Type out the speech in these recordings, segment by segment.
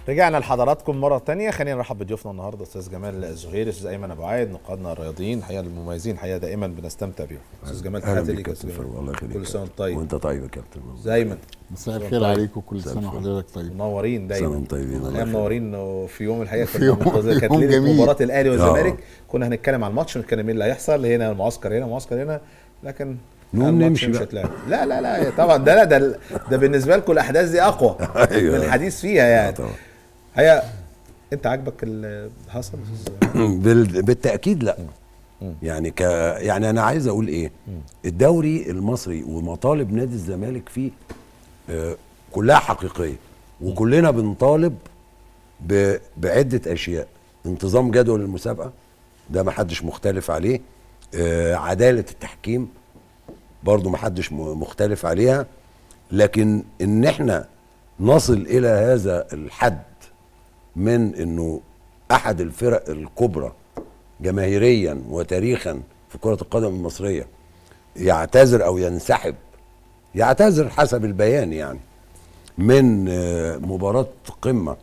رجعنا لحضراتكم مرة تانية خلينا نرحب بضيوفنا النهاردة أستاذ جمال الزهيري أستاذ أيمن أبو عايد نقادنا الرياضيين الحقيقة المميزين الحقيقة دائما بنستمتع بيهم أستاذ جمال اهلا تحياتي بك ليك يا كابتن أستاذ فاروق جمال الله يخليك كل سنة وأنت طيب وانت طيب يا كابتن دايما مساء مساء الخير طيب. عليكم كل مساء سنه الفل. وحضرتك طيب منورين سنه دايما وانتم طيبين الله الحقيقة يخليك. منورين وفي يوم الحقيقة في كنا يوم- منتظر- كانت يوم ليلة جميل. مباراة الأهلي والزمالك آه. كنا هنتكلم عن الماتش ونتكلم ايه اللي هيحصل هنا المعسكر هنا معسكر هنا لكن نقوم الماتش نمشي مش بقى. هتلاقي. لا لا لا طبعا ده لا ده ده بالنسبة لكم الأحداث دي أقوى أيوة. من الحديث فيها آه يعني طبعا هي انت عاجبك اللي حصل يا أستاذ؟ بال- بالتاكيد لا يعني ك يعني انا عايز اقول ايه الدوري المصري ومطالب نادي الزمالك فيه آه، كلها حقيقيه وكلنا بنطالب ب- بعده اشياء انتظام جدول المسابقه ده ما حدش مختلف عليه آه، عداله التحكيم برضو ما حدش م- مختلف عليها لكن ان احنا نصل الى هذا الحد من انه احد الفرق الكبرى جماهيريا وتاريخا في كرة القدم المصرية يعتذر او ينسحب يعتذر حسب البيان يعني من آه، مباراة قمة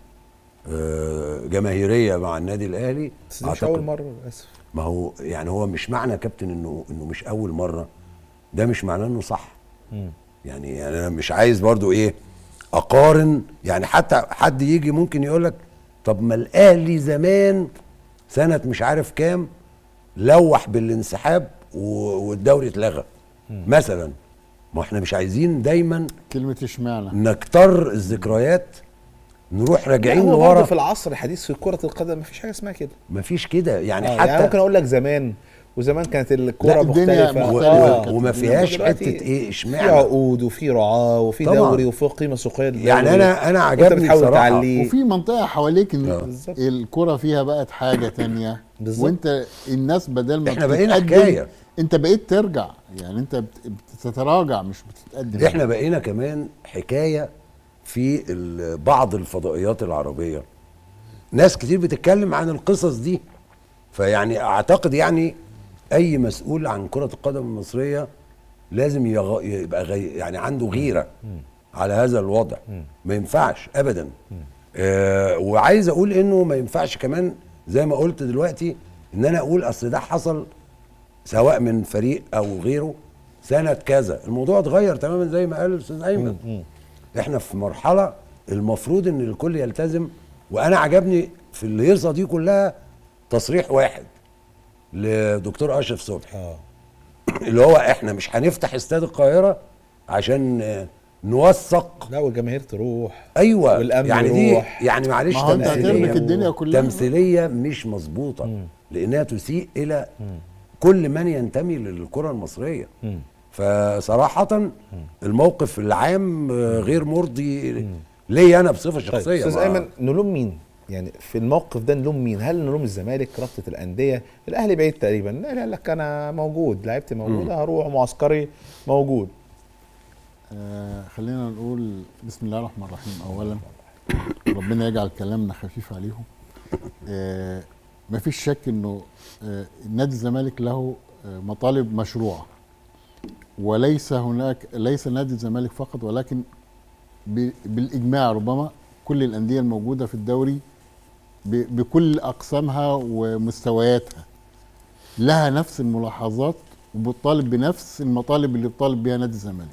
آه، جماهيرية مع النادي الاهلي بس دي مش أعتقد- أول مرة للأسف ما هو يعني هو مش معنى يا كابتن انه انه مش اول مره ده مش معناه انه صح يعني يعني انا مش عايز برضو ايه اقارن يعني حتى حد يجي ممكن يقول لك طب ما الاهلي زمان سنه مش عارف كام لوح بالانسحاب و- والدوري اتلغى مثلا ما احنا مش عايزين دايما كلمه اشمعنى نكتر الذكريات نروح راجعين هو برضه لورا في العصر الحديث في كرة القدم مفيش حاجة اسمها كده مفيش كده يعني آه، حتى يعني ممكن اقول لك زمان وزمان كانت الكرة لا، الدنيا مختلفة و- مختلفة. و- وما فيهاش دلوقتي حته ايه في اشمعنى عقود وفي رعاة وفي طبعاً. دوري وفي قيمة سوقية للدوري. يعني انا انا وأنت عجبني بتحاول بصراحه تعليه وفي منطقه حواليك ان آه. بالظبط. الكره فيها بقت حاجه تانية بالظبط. وانت الناس بدل ما إحنا بقينا بتتقدم، حكاية. انت بقيت ترجع يعني انت بت- بتتراجع مش بتتقدم احنا بقينا كمان حكايه في ال- بعض الفضائيات العربيه ناس كتير بتتكلم عن القصص دي فيعني اعتقد يعني اي مسؤول عن كره القدم المصريه لازم يغ... يبقى غي... يعني عنده غيره على هذا الوضع ما ينفعش ابدا آه وعايز اقول انه ما ينفعش كمان زي ما قلت دلوقتي ان انا اقول اصل ده حصل سواء من فريق او غيره سنه كذا الموضوع اتغير تماما زي ما قال الاستاذ ايمن احنا في مرحله المفروض ان الكل يلتزم وانا عجبني في الهيصه دي كلها تصريح واحد لدكتور اشرف صبحي اه اللي هو احنا مش هنفتح استاد القاهره عشان آه، نوثق لا والجماهير تروح ايوه والأمن يعني دي يروح. يعني معلش ما هو انت تمثيليه هتربك الدنيا كلها تمثيليه مش مظبوطه لانها تسيء الى كل من ينتمي للكره المصريه فصراحه الموقف العام آه، غير مرضي ليا انا بصفه طيب شخصيه استاذ ما- ايمن نلوم مين؟ يعني في الموقف ده نلوم مين؟ هل نلوم الزمالك رابطة الأندية؟ الأهلي بعيد تقريبا، الأهلي قال لك أنا موجود، لعيبتي موجودة هروح معسكري موجود. آه خلينا نقول بسم الله الرحمن الرحيم اولا ربنا يجعل كلامنا خفيف عليهم آه مفيش شك انه آه نادي الزمالك له آه مطالب مشروعه وليس هناك ليس نادي الزمالك فقط ولكن ب- بالاجماع ربما كل الانديه الموجوده في الدوري ب- بكل اقسامها ومستوياتها لها نفس الملاحظات وبتطالب بنفس المطالب اللي بيطالب بها نادي الزمالك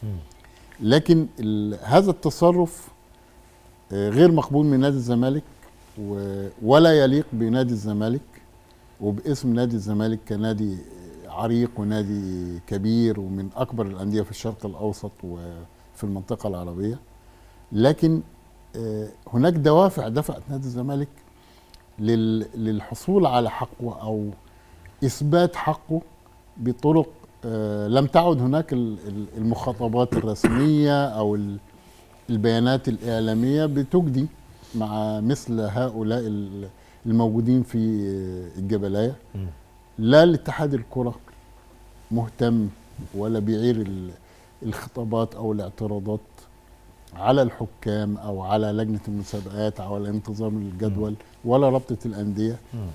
لكن ال- هذا التصرف آه، غير مقبول من نادي الزمالك و- ولا يليق بنادي الزمالك وباسم نادي الزمالك كنادي عريق ونادي كبير ومن اكبر الانديه في الشرق الاوسط وفي المنطقه العربيه لكن آه، هناك دوافع دفعت نادي الزمالك لل- للحصول على حقه او اثبات حقه بطرق آه، لم تعد هناك ال- ال- المخاطبات الرسميه او ال- البيانات الاعلاميه بتجدي مع مثل هؤلاء ال- الموجودين في آه، الجبلايه لا الاتحاد الكره مهتم ولا بيعير ال- الخطابات او الاعتراضات على الحكام او على لجنه المسابقات او على انتظام الجدول ولا رابطه الانديه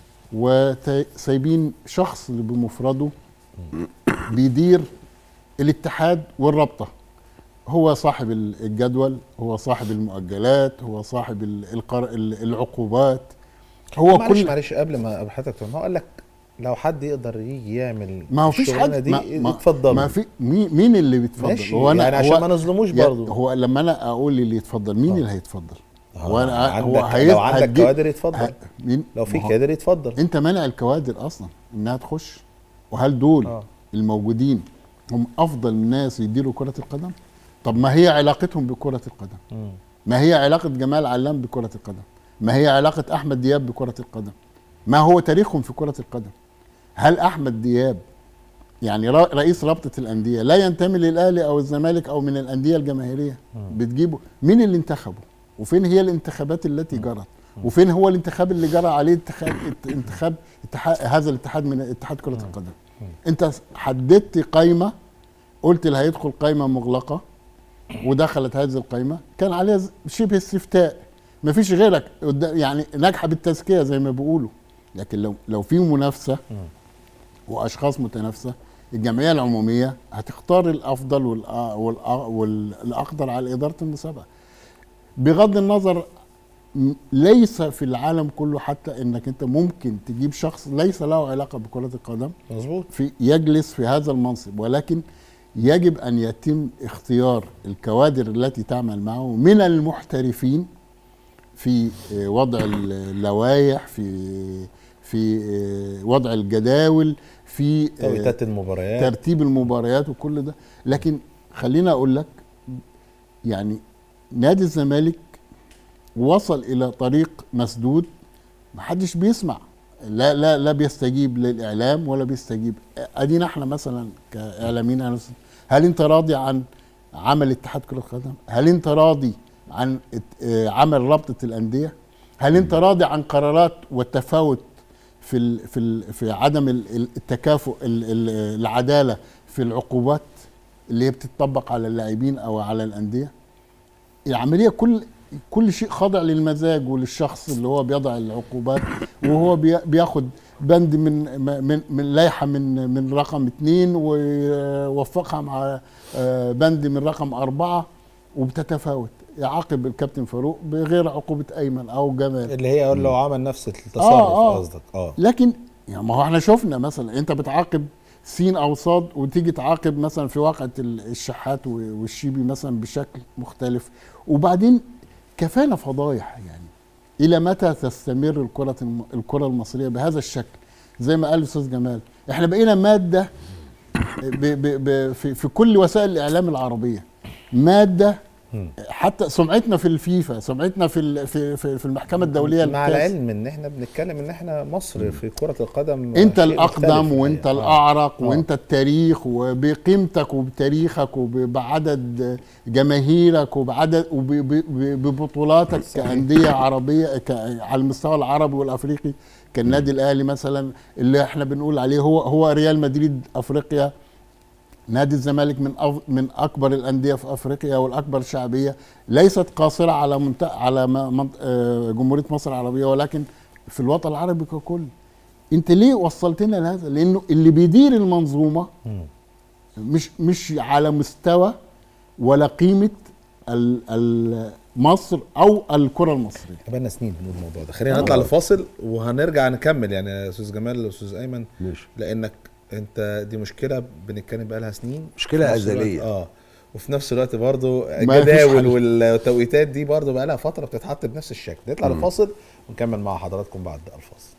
وسايبين شخص بمفرده بيدير الاتحاد والرابطه هو صاحب ال- الجدول هو صاحب المؤجلات هو صاحب ال- القر... ال- العقوبات هو معلش كل معلش قبل ما حضرتك تقول هو قال لك لو حد يقدر يجي يعمل ما هو فيش الشغلانة حد دي ما, ما, يتفضل ما في مين, مين اللي بيتفضل ماشي يعني عشان ما نظلموش يا- برضه هو لما انا اقول اللي يتفضل مين آه. اللي هيتفضل هو عندك هو هيز- لو عندك هتجي- كوادر يتفضل ه- مين لو في ما هو- كادر يتفضل انت مانع الكوادر اصلا انها تخش وهل دول آه. الموجودين هم افضل ناس يديروا كره القدم طب ما هي علاقتهم بكره القدم مم. ما هي علاقه جمال علام بكره القدم ما هي علاقه احمد دياب بكره القدم ما هو تاريخهم في كره القدم هل احمد دياب يعني را- رئيس رابطه الانديه لا ينتمي للاهلي او الزمالك او من الانديه الجماهيريه بتجيبه مين اللي انتخبه وفين هي الانتخابات التي جرت وفين هو الانتخاب اللي جرى عليه انتخاب انتخاب اتحاد هذا الاتحاد من اتحاد كره القدم انت حددت قائمه قلت اللي هيدخل قائمه مغلقه ودخلت هذه القائمه كان عليها ز- شبه استفتاء مفيش غيرك قد- يعني ناجحه بالتزكيه زي ما بيقولوا لكن لو لو في منافسه واشخاص متنافسه الجمعيه العموميه هتختار الافضل والأ- والأ- والاقدر على اداره المسابقه بغض النظر م- ليس في العالم كله حتى انك انت ممكن تجيب شخص ليس له علاقه بكره القدم مظبوط في يجلس في هذا المنصب ولكن يجب ان يتم اختيار الكوادر التي تعمل معه من المحترفين في آه، وضع اللوائح في في آه، وضع الجداول في آه، توقيتات المباريات ترتيب المباريات وكل ده لكن خليني اقول لك يعني نادي الزمالك وصل الى طريق مسدود محدش بيسمع لا لا لا بيستجيب للاعلام ولا بيستجيب ادينا احنا مثلا كاعلاميين أنا مثلاً، هل انت راضي عن عمل اتحاد كره القدم هل انت راضي عن ات- آه، عمل رابطه الانديه هل انت راضي عن قرارات والتفاوت في ال في ال في عدم ال- ال- التكافؤ ال- ال- العداله في العقوبات اللي هي بتطبق على اللاعبين او على الانديه العمليه كل كل شيء خاضع للمزاج وللشخص اللي هو بيضع العقوبات وهو بي- بياخد بند من من من لائحه من من رقم اثنين ويوفقها مع آه، بند من رقم اربعه وبتتفاوت يعاقب الكابتن فاروق بغير عقوبه ايمن او جمال اللي هي لو عمل نفس التصرف آه، آه. قصدك اه لكن يعني ما هو احنا شفنا مثلا انت بتعاقب سين او صاد وتيجي تعاقب مثلا في واقعة ال- الشحات و- والشيبي مثلا بشكل مختلف وبعدين كفانا فضايح يعني الى متى تستمر الكرة الم- الكرة المصرية بهذا الشكل زي ما قال الاستاذ جمال احنا بقينا مادة ب ب ب في, في كل وسائل الاعلام العربية مادة حتى سمعتنا في الفيفا سمعتنا في ال- في في, في المحكمة الدولية مع للكاس. العلم ان احنا بنتكلم ان احنا مصر في كرة القدم انت شيء الاقدم مختلف وانت الحقيقة. الاعرق آه. وانت التاريخ وبقيمتك وبتاريخك وبعدد جماهيرك وبعدد وببطولاتك كانديه عربيه ك- على المستوى العربي والافريقي كالنادي الاهلي مثلا اللي احنا بنقول عليه هو هو ريال مدريد افريقيا نادي الزمالك من أف... من اكبر الانديه في افريقيا والاكبر شعبيه ليست قاصره على منت... على م... منط... آه، جمهوريه مصر العربيه ولكن في الوطن العربي ككل انت ليه وصلتنا لهذا لانه اللي بيدير المنظومه مش مش على مستوى ولا قيمه ال... ال... مصر او الكره المصريه بقالنا سنين بنقول الموضوع ده خلينا نطلع لفاصل وهنرجع نكمل يعني يا استاذ جمال استاذ ايمن ماشي لانك انت دي مشكله بنتكلم بقالها سنين مشكلة في نفس الوقت- أزلية. اه وفي نفس الوقت برضو فيش الجداول حل. والتوقيتات دي برضو بقالها فتره بتتحط بنفس الشكل نطلع لفاصل ونكمل مع حضراتكم بعد الفاصل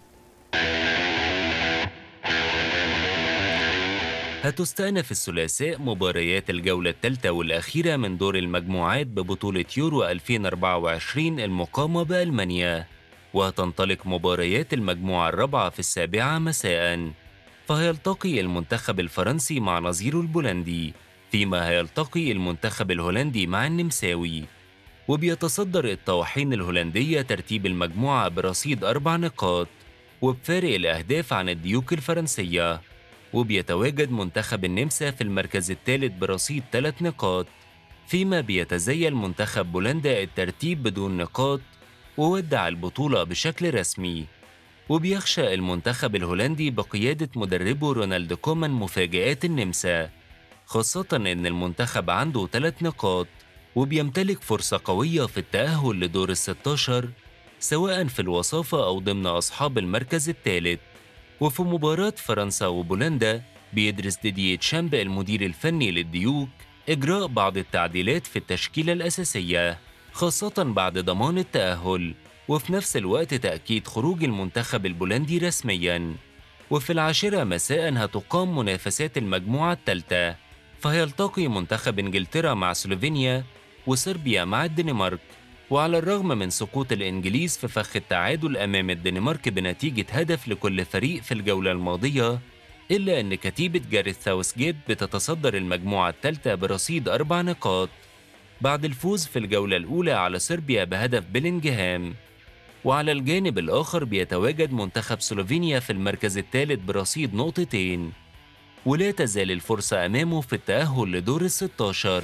هتستأنف الثلاثاء مباريات الجولة الثالثة والأخيرة من دور المجموعات ببطولة يورو 2024 المقامة بألمانيا وهتنطلق مباريات المجموعة الرابعة في السابعة مساء فهيلتقي المنتخب الفرنسي مع نظيره البولندي فيما هيلتقي المنتخب الهولندي مع النمساوي وبيتصدر الطواحين الهولندية ترتيب المجموعة برصيد أربع نقاط وبفارق الأهداف عن الديوك الفرنسية وبيتواجد منتخب النمسا في المركز الثالث برصيد ثلاث نقاط فيما بيتزيل منتخب بولندا الترتيب بدون نقاط وودع البطولة بشكل رسمي وبيخشى المنتخب الهولندي بقيادة مدربه رونالد كومان مفاجآت النمسا خاصة إن المنتخب عنده ثلاث نقاط وبيمتلك فرصة قوية في التأهل لدور الستاشر سواء في الوصافة أو ضمن أصحاب المركز الثالث وفي مباراة فرنسا وبولندا بيدرس ديدييه تشامب المدير الفني للديوك إجراء بعض التعديلات في التشكيلة الأساسية خاصة بعد ضمان التأهل وفي نفس الوقت تأكيد خروج المنتخب البولندي رسمياً وفي العاشرة مساء هتقام منافسات المجموعة الثالثة فهيلتقي منتخب إنجلترا مع سلوفينيا وصربيا مع الدنمارك وعلى الرغم من سقوط الإنجليز في فخ التعادل أمام الدنمارك بنتيجة هدف لكل فريق في الجولة الماضية إلا أن كتيبة جاريث ساوثجيت بتتصدر المجموعة الثالثة برصيد أربع نقاط بعد الفوز في الجولة الأولى على صربيا بهدف بيلينجهام وعلى الجانب الآخر بيتواجد منتخب سلوفينيا في المركز الثالث برصيد نقطتين ولا تزال الفرصة أمامه في التأهل لدور الستاشر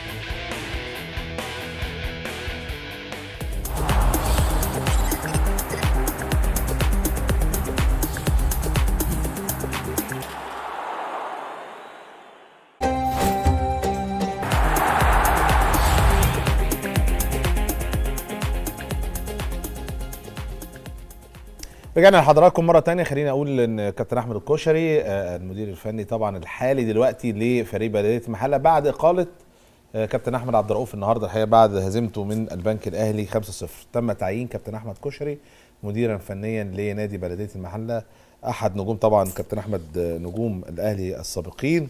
رجعنا لحضراتكم مره تانية خليني اقول ان كابتن احمد الكوشري آه، المدير الفني طبعا الحالي دلوقتي لفريق بلديه المحله بعد اقاله آه، كابتن احمد عبد الرؤوف النهارده الحقيقه بعد هزيمته من البنك الاهلي 5-0 تم تعيين كابتن احمد كوشري مديرا فنيا لنادي بلديه المحله احد نجوم طبعا كابتن احمد آه، نجوم الاهلي السابقين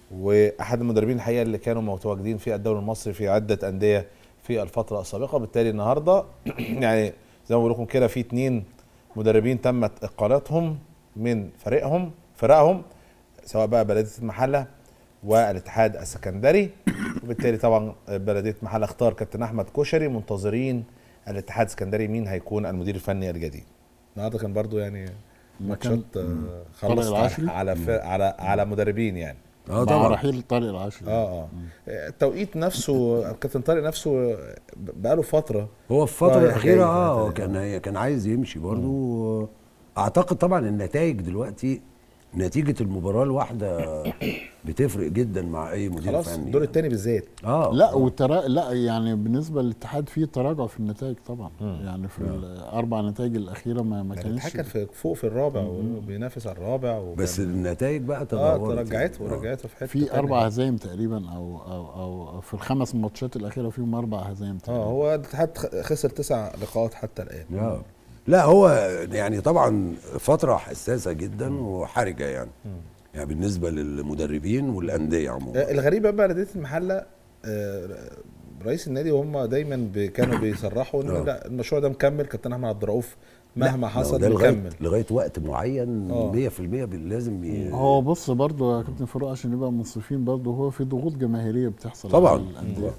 واحد المدربين الحقيقه اللي كانوا متواجدين في الدوري المصري في عده انديه في الفتره السابقه بالتالي النهارده يعني زي ما بقول لكم كده في اتنين مدربين تمت اقالتهم من فريقهم فرقهم سواء بقى بلديه المحله والاتحاد السكندري وبالتالي طبعا بلديه المحله اختار كابتن احمد كشري منتظرين الاتحاد السكندري مين هيكون المدير الفني الجديد النهارده كان برضو يعني ماتشات آه، خلصت العشري؟ على ف- على على مدربين يعني اه مع طبعا رحيل طارق العاشري اه اه التوقيت نفسه كابتن طارق نفسه بقاله فتره هو في الفترة رايح الأخيرة جاي اه كده. كان هي كان عايز يمشي برضو أعتقد طبعا النتائج دلوقتي نتيجة المباراة الواحدة بتفرق جدا مع أي مدير خلاص فني الدور الثاني بالذات اه لا وترا لا يعني بالنسبه للاتحاد في تراجع في النتائج طبعا يعني في الاربع نتائج الاخيره ما ما يعني كانتش الاتحاد كان في فوق في الرابع وبينافس على الرابع وكان- بس النتائج بقى اه تدهورت رجعته يعني. آه. رجعته في حته في تانية. اربع هزايم تقريبا او او او في الخمس ماتشات الاخيره فيهم اربع هزايم اه تقريبا هو الاتحاد خ- خسر تسع لقاءات حتى الان آه. لا هو يعني طبعا فترة حساسة جدا وحرجة يعني يعني بالنسبة للمدربين والأندية عموما آه، الغريب بقى بلديه المحله آه، رئيس النادي وهم دايما بي- كانوا بيصرحوا ان آه. لا المشروع ده مكمل كابتن احمد عبد الرؤوف مهما لا، حصل ده لغاية, مكمل لغاية وقت معين آه. 100% بال- لازم ي... هو بص برضه يا كابتن فاروق عشان نبقى منصفين برضه هو في ضغوط جماهيريه بتحصل طبعاً. على الانديه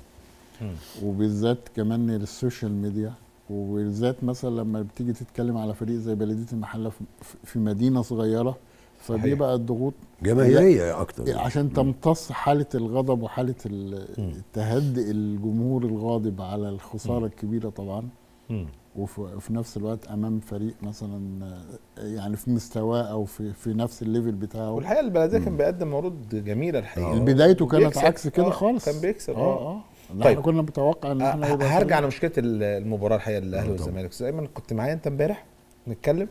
وبالذات كمان السوشيال ميديا وبالذات مثلا لما بتيجي تتكلم على فريق زي بلديه المحله في- في مدينه صغيره فبيبقى الضغوط جماهيرية أكتر عشان تمتص حاله الغضب وحاله ال- تهدئ الجمهور الغاضب على الخساره الكبيره طبعا مم. وفي وفي نفس الوقت امام فريق مثلا آه، يعني في مستواه او في في نفس الليفل بتاعه والحقيقه البلديه كان بيقدم عروض جميله الحقيقه بدايته كانت بيكسب. عكس كده آه، خالص كان بيكسب اه اه اه طيب. طيب. احنا كنا متوقع ان احنا آه، يبقى هرجع فريق. لمشكله ال- المباراه الحقيقه الاهلي طبعا. والزمالك بس دايما كنت معايا انت امبارح نتكلم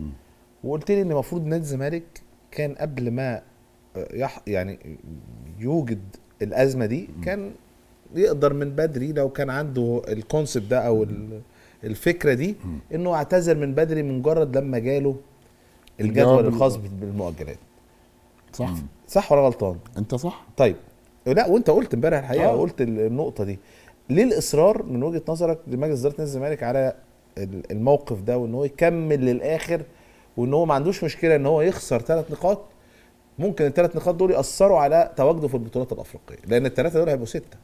وقلت لي ان المفروض نادي الزمالك كان قبل ما آه، يح يعني يوجد الازمه دي كان يقدر من بدري لو كان عنده الكونسبت ده او ال- الفكره دي انه اعتذر من بدري مجرد لما جاله الجدول الجواب الخاص بالمؤجلات صح صح ولا غلطان انت صح طيب لا وانت قلت امبارح الحقيقه آه. قلت النقطه دي ليه الاصرار من وجهه نظرك لمجلس اداره نادي الزمالك على ال- الموقف ده وان هو يكمل للاخر وان هو ما عندوش مشكله ان هو يخسر ثلاث نقاط ممكن الثلاث نقاط دول ياثروا على تواجده في البطولات الافريقيه لان الثلاثه دول هيبقوا سته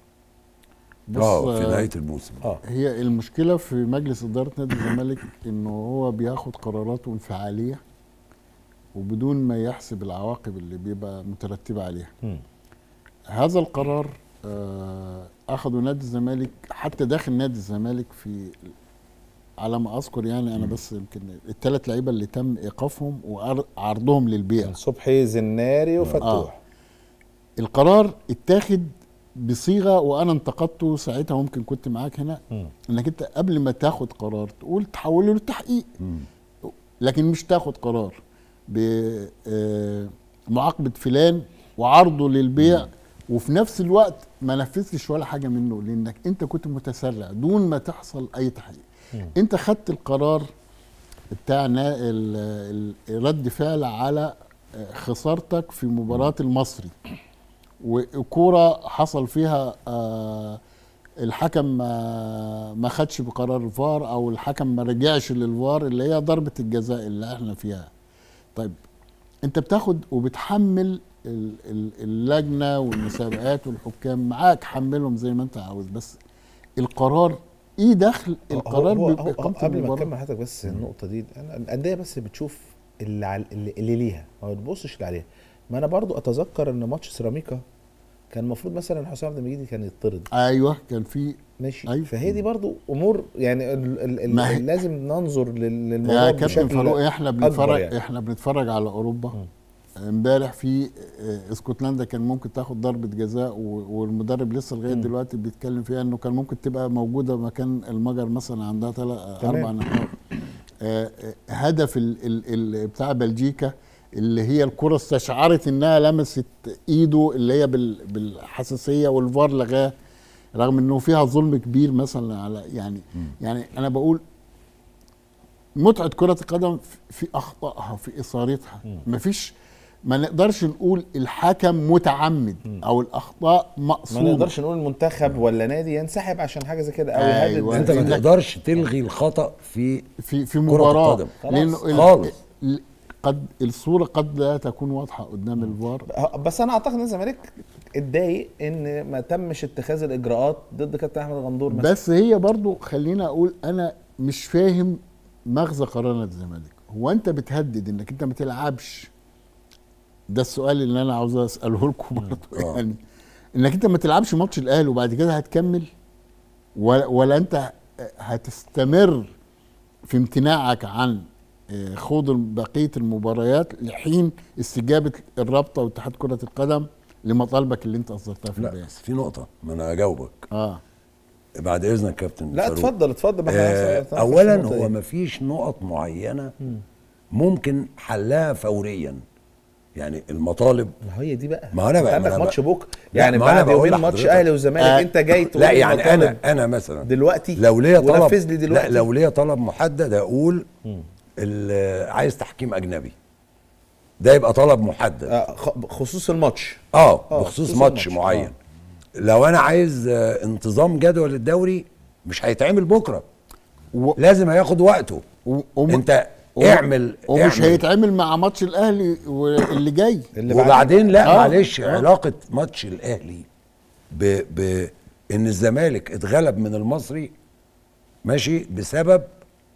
بص اه في آه، نهاية الموسم اه هي المشكله في مجلس اداره نادي الزمالك انه هو بياخد قراراته انفعاليه وبدون ما يحسب العواقب اللي بيبقى مترتبه عليها مم. هذا القرار آه، اخذه نادي الزمالك حتى داخل نادي الزمالك في على ما اذكر يعني انا بس يمكن الثلاث لعيبه اللي تم ايقافهم وعرضهم للبيع صبحي زناري وفتوح القرار اتاخد بصيغه وانا انتقدته ساعتها ممكن كنت معاك هنا انك انت قبل ما تاخد قرار تقول تحوله للتحقيق لكن مش تاخد قرار بمعاقبه فلان وعرضه للبيع وفي نفس الوقت ما نفذتش ولا حاجه منه لانك انت كنت متسرع دون ما تحصل اي تحقيق انت خدت القرار بتاع نا- ال- ال- رد فعل على خسارتك في مباراه المصري وكوره حصل فيها آه، الحكم ما ما خدش بقرار الفار او الحكم ما رجعش للفار اللي هي ضربه الجزاء اللي احنا فيها طيب انت بتاخد وبتحمل ال- ال- اللجنه والمسابقات والحكام معاك حملهم زي ما انت عاوز بس القرار ايه دخل القرار هو هو هو باقامه قبل ما المباراه نكمل حضرتك بس النقطه دي انا الانديه بس بتشوف اللي عل... اللي, اللي ليها ما بتبصش اللي عليها ما انا برضو اتذكر ان ماتش سيراميكا كان المفروض مثلا حسام عبد المجيد كان يطرد ايوه كان في ماشي أيوة. فهي دي برضو امور يعني ال... ال... ال... ما هي- لازم ننظر لل- للموضوع يا كابتن بشكل فاروق احنا أكبر بنتفرج يعني. احنا بنتفرج على اوروبا امبارح في آه، اسكتلندا كان ممكن تاخد ضربه جزاء و- والمدرب لسه لغايه دلوقتي بيتكلم فيها انه كان ممكن تبقى موجوده مكان المجر مثلا عندها ثلاث تمام. اربع نقاط آه، آه، هدف ال ال ال بتاع بلجيكا اللي هي الكره استشعرت انها لمست ايده اللي هي بال بالحساسيه والفار لغاه رغم انه فيها ظلم كبير مثلا على يعني يعني انا بقول متعه كره القدم في اخطائها في اثارتها مفيش ما نقدرش نقول الحكم متعمد او الاخطاء ما مقصوده نقدرش نقول منتخب ولا نادي ينسحب عشان حاجه زي كده او أيوة. يهدد انت ما إنك- تقدرش تلغي الخطا في في في مباراه القدم. خلاص. لانه ال- خالص. ال- قد الصوره قد لا تكون واضحه قدام الفار بس انا اعتقد ان الزمالك اتضايق ان ما تمش اتخاذ الاجراءات ضد كابتن احمد غندور مثلا بس هي برضو خلينا اقول انا مش فاهم مغزى قرار نادي الزمالك هو انت بتهدد انك انت ما تلعبش ده السؤال اللي انا عاوز اساله لكم برضو آه. يعني انك انت ما تلعبش ماتش الاهلي وبعد كده هتكمل ولا, ولا انت هتستمر في امتناعك عن آه، خوض بقيه المباريات لحين استجابه الرابطه واتحاد كره القدم لمطالبك اللي انت اصدرتها في لا البيان بس في نقطه ما انا اجاوبك اه بعد اذنك كابتن لا فاروق. اتفضل اتفضل ما احنا آه هنسأل- اولا النقطة هو دي. ما فيش نقط معينه ممكن حلها فوريا يعني المطالب ما هي دي بقى ما أنا أنت بقى- عندك ما أنا ماتش بقى- بكره لا، يعني ما أنا بعد بقول يومين ماتش لحضرتك. اهلي والزمالك آه، انت جاي تقول لا لي يعني مطالب انا انا مثلا دلوقتي لو ليا طلب ونفذ لي دلوقتي لا لو ليا طلب محدد اقول ال- عايز تحكيم اجنبي ده يبقى طلب محدد آه، خ- خصوص الماتش اه آه، بخصوص خصوص ماتش الماتش. معين لو انا عايز آه، انتظام جدول الدوري مش هيتعمل بكره و- لازم هياخد وقته و- وم- انت وم- اعمل ومش اعمل. هيتعمل مع ماتش الاهلي واللي جاي اللي بعد- وبعدين لا آه، معلش آه. علاقه ماتش الاهلي ب ب ان الزمالك اتغلب من المصري ماشي بسبب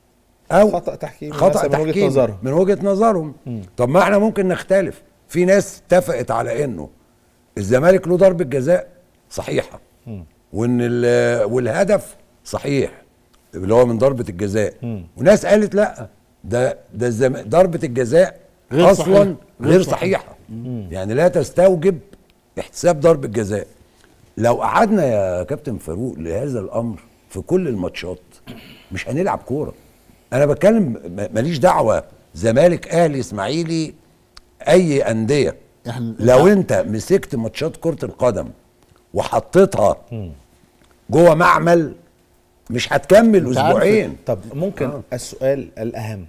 او خطأ تحكيمي خطا مثلا من وجهة تحكيم نظرهم. من وجهه نظرهم طب ما احنا ممكن نختلف في ناس اتفقت على انه الزمالك له ضربه جزاء صحيحه وان ال- والهدف صحيح اللي هو من ضربه الجزاء وناس قالت لا ده ده الزم... ضربه الجزاء غير اصلا صحيحة. غير, غير صحيحه يعني لا تستوجب احتساب ضربه جزاء لو قعدنا يا كابتن فاروق لهذا الامر في كل الماتشات مش هنلعب كوره انا بتكلم م- ماليش دعوه زمالك اهلي اسماعيلي اي انديه احنا لو انت مسكت ماتشات كره القدم وحطيتها جوه معمل مش هتكمل أنت عارف اسبوعين طب ممكن آه. آه. السؤال الاهم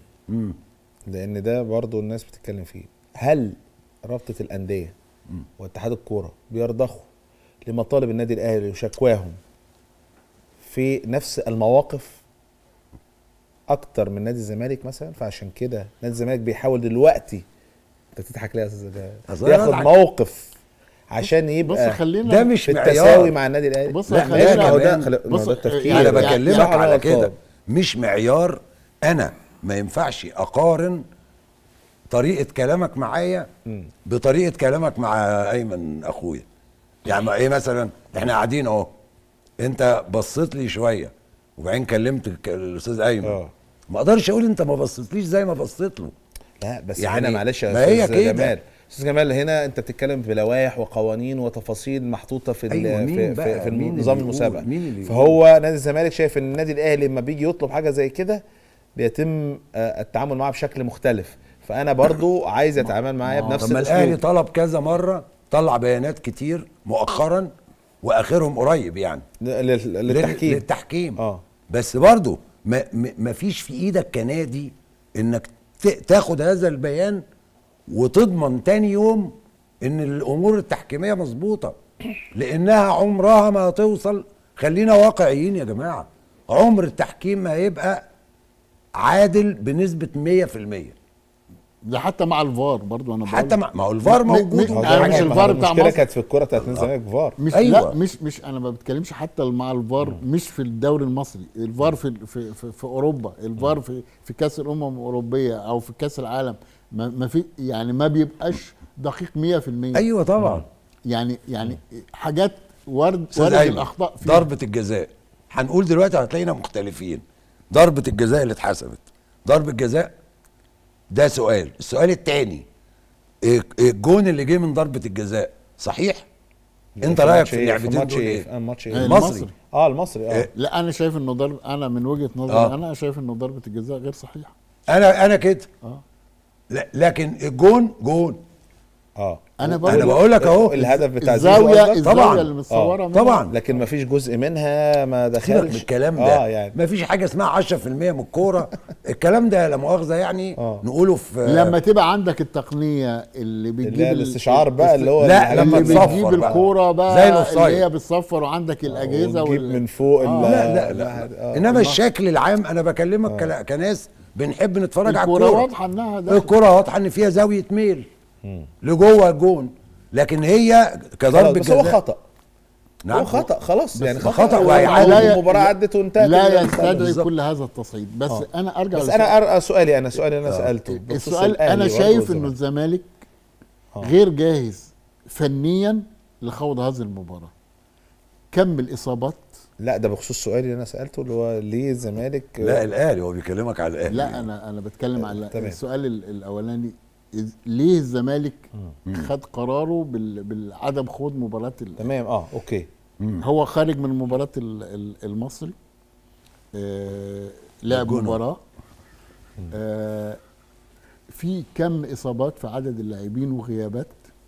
لان ده برضو الناس بتتكلم فيه هل رابطه الانديه واتحاد الكوره بيرضخوا لمطالب النادي الاهلي وشكواهم في نفس المواقف اكتر من نادي الزمالك مثلا فعشان كده نادي الزمالك بيحاول دلوقتي انت بتضحك ليه يا استاذ ده أصل أنا ياخد بضحك. موقف عشان بص يبقى خلينا ده مش في معيار. التساوي مع النادي الاهلي بص لا، خلينا ما هو ده- خلي- ما هو بص، ده التفكير. يعني- انا يعني- بكلمك صح ولا على غلطان؟ كده مش معيار انا ما ينفعش اقارن طريقه كلامك معايا بطريقه كلامك مع ايمن اخويا يعني ما ايه مثلا احنا قاعدين اهو انت بصيت لي شويه وبعدين كلمت ك- الاستاذ ايمن اه. ما اقدرش اقول انت ما بصيتليش زي ما بصيت له لا بس يعني يعني هنا معلش يا ما هي استاذ كده. جمال استاذ جمال هنا انت بتتكلم في لوائح وقوانين وتفاصيل محطوطه في ال- أيوة، مين في, بقى؟ في, في مين اللي نظام يقول؟ المسابقه مين اللي يقول؟ فهو نادي الزمالك شايف ان النادي الاهلي لما بيجي يطلب حاجه زي كده بيتم آه، التعامل معاه بشكل مختلف فانا برضو عايز اتعامل معاه بنفس طب ما الاهلي الاسلوب طلب كذا مره طلع بيانات كتير مؤخرا واخرهم قريب يعني لل- لل- للتحكيم للتحكيم اه بس برضو ما, ما ما فيش في ايدك كنادي انك ت- تاخد هذا البيان وتضمن تاني يوم ان الامور التحكيميه مظبوطه لانها عمرها ما هتوصل خلينا واقعيين يا جماعه عمر التحكيم ما هيبقى عادل بنسبه 100% ده حتى مع الفار برضو انا حتى بقول- مع ما هو الفار م- م- موجود م- هو أنا ده مش حاجة- الفار ما بتاع المشكله مصر. كانت في الكره بتاعت نادي الزمالك فار مش أيوة. لا مش مش انا ما بتكلمش حتى مع الفار مش في الدوري المصري الفار في في في, في اوروبا الفار في في كاس الامم الاوروبيه او في كاس العالم ما, ما في يعني ما بيبقاش دقيق 100% ايوه طبعا يعني يعني حاجات ورد استاذ وارد أيمن، الاخطاء فيها ضربة الجزاء هنقول دلوقتي هتلاقينا مختلفين ضربة الجزاء اللي اتحسبت ضربة جزاء ده سؤال السؤال الثاني الجون اللي جه من ضربة الجزاء صحيح انت في رايك ماتش في إيه؟ اللعبتين ماتش دول ايه ايه في ماتش آه، ايه المصري. المصري. اه المصري اه إيه؟ لا انا شايف انه ضرب انا من وجهه نظري آه. انا شايف انه ضربه الجزاء غير صحيحه انا انا كده اه لا لكن الجون جون اه انا بقول انا بقول لك اهو الهدف بتاع زيزو الزاويه قصدك؟ طبعاً. الزاويه اللي متصوره منها. طبعا لكن ما فيش جزء منها ما سيبك دخلش من الكلام ده اه يعني ما فيش حاجه اسمها 10% من الكوره الكلام ده لا مؤاخذه يعني آه. نقوله في لما تبقى عندك التقنيه اللي بتجيب اللي هي ال- الاستشعار بقى اللي هو لا، الحاجات لما اللي اللي تصفر بتجيب بقى. الكوره بقى زي الأوفسايد. اللي هي بتصفر وعندك الاجهزه وتجيب وال... من فوق آه. ال- لا لا لا الواحد- آه. انما الشكل العام انا بكلمك كلا- كناس بنحب نتفرج على الكوره الكوره واضحه انها داخل. الكوره واضحه ان فيها زاويه ميل لجوه الجون لكن هي كضرب خلاص، بس هو جزاء خطا نعم. هو خطا خلاص يعني خطأ خطا وهيعاد. لا ي- المباراه عدت وانتهت لا المسألة. يستدعي بالظبط. كل هذا التصعيد بس آه. انا ارجع بس للسؤال. انا أرى سؤالي انا سؤالي انا سالته بخصوص السؤال الأهلي انا برضه شايف انه والزمالك. الزمالك غير جاهز فنيا لخوض هذه المباراه كم الاصابات لا ده بخصوص سؤالي اللي انا سالته اللي هو ليه الزمالك لا الاهلي هو بيكلمك على الاهلي لا انا انا بتكلم على تمام. السؤال ال- الاولاني إز- ليه الزمالك خد قراره بال- بالعدم خوض مباراه ال- تمام اه اوكي هو خارج من مباراه ال- ال- المصري آه لعب الجونة. مباراه آه في كم اصابات في عدد اللاعبين وغيابات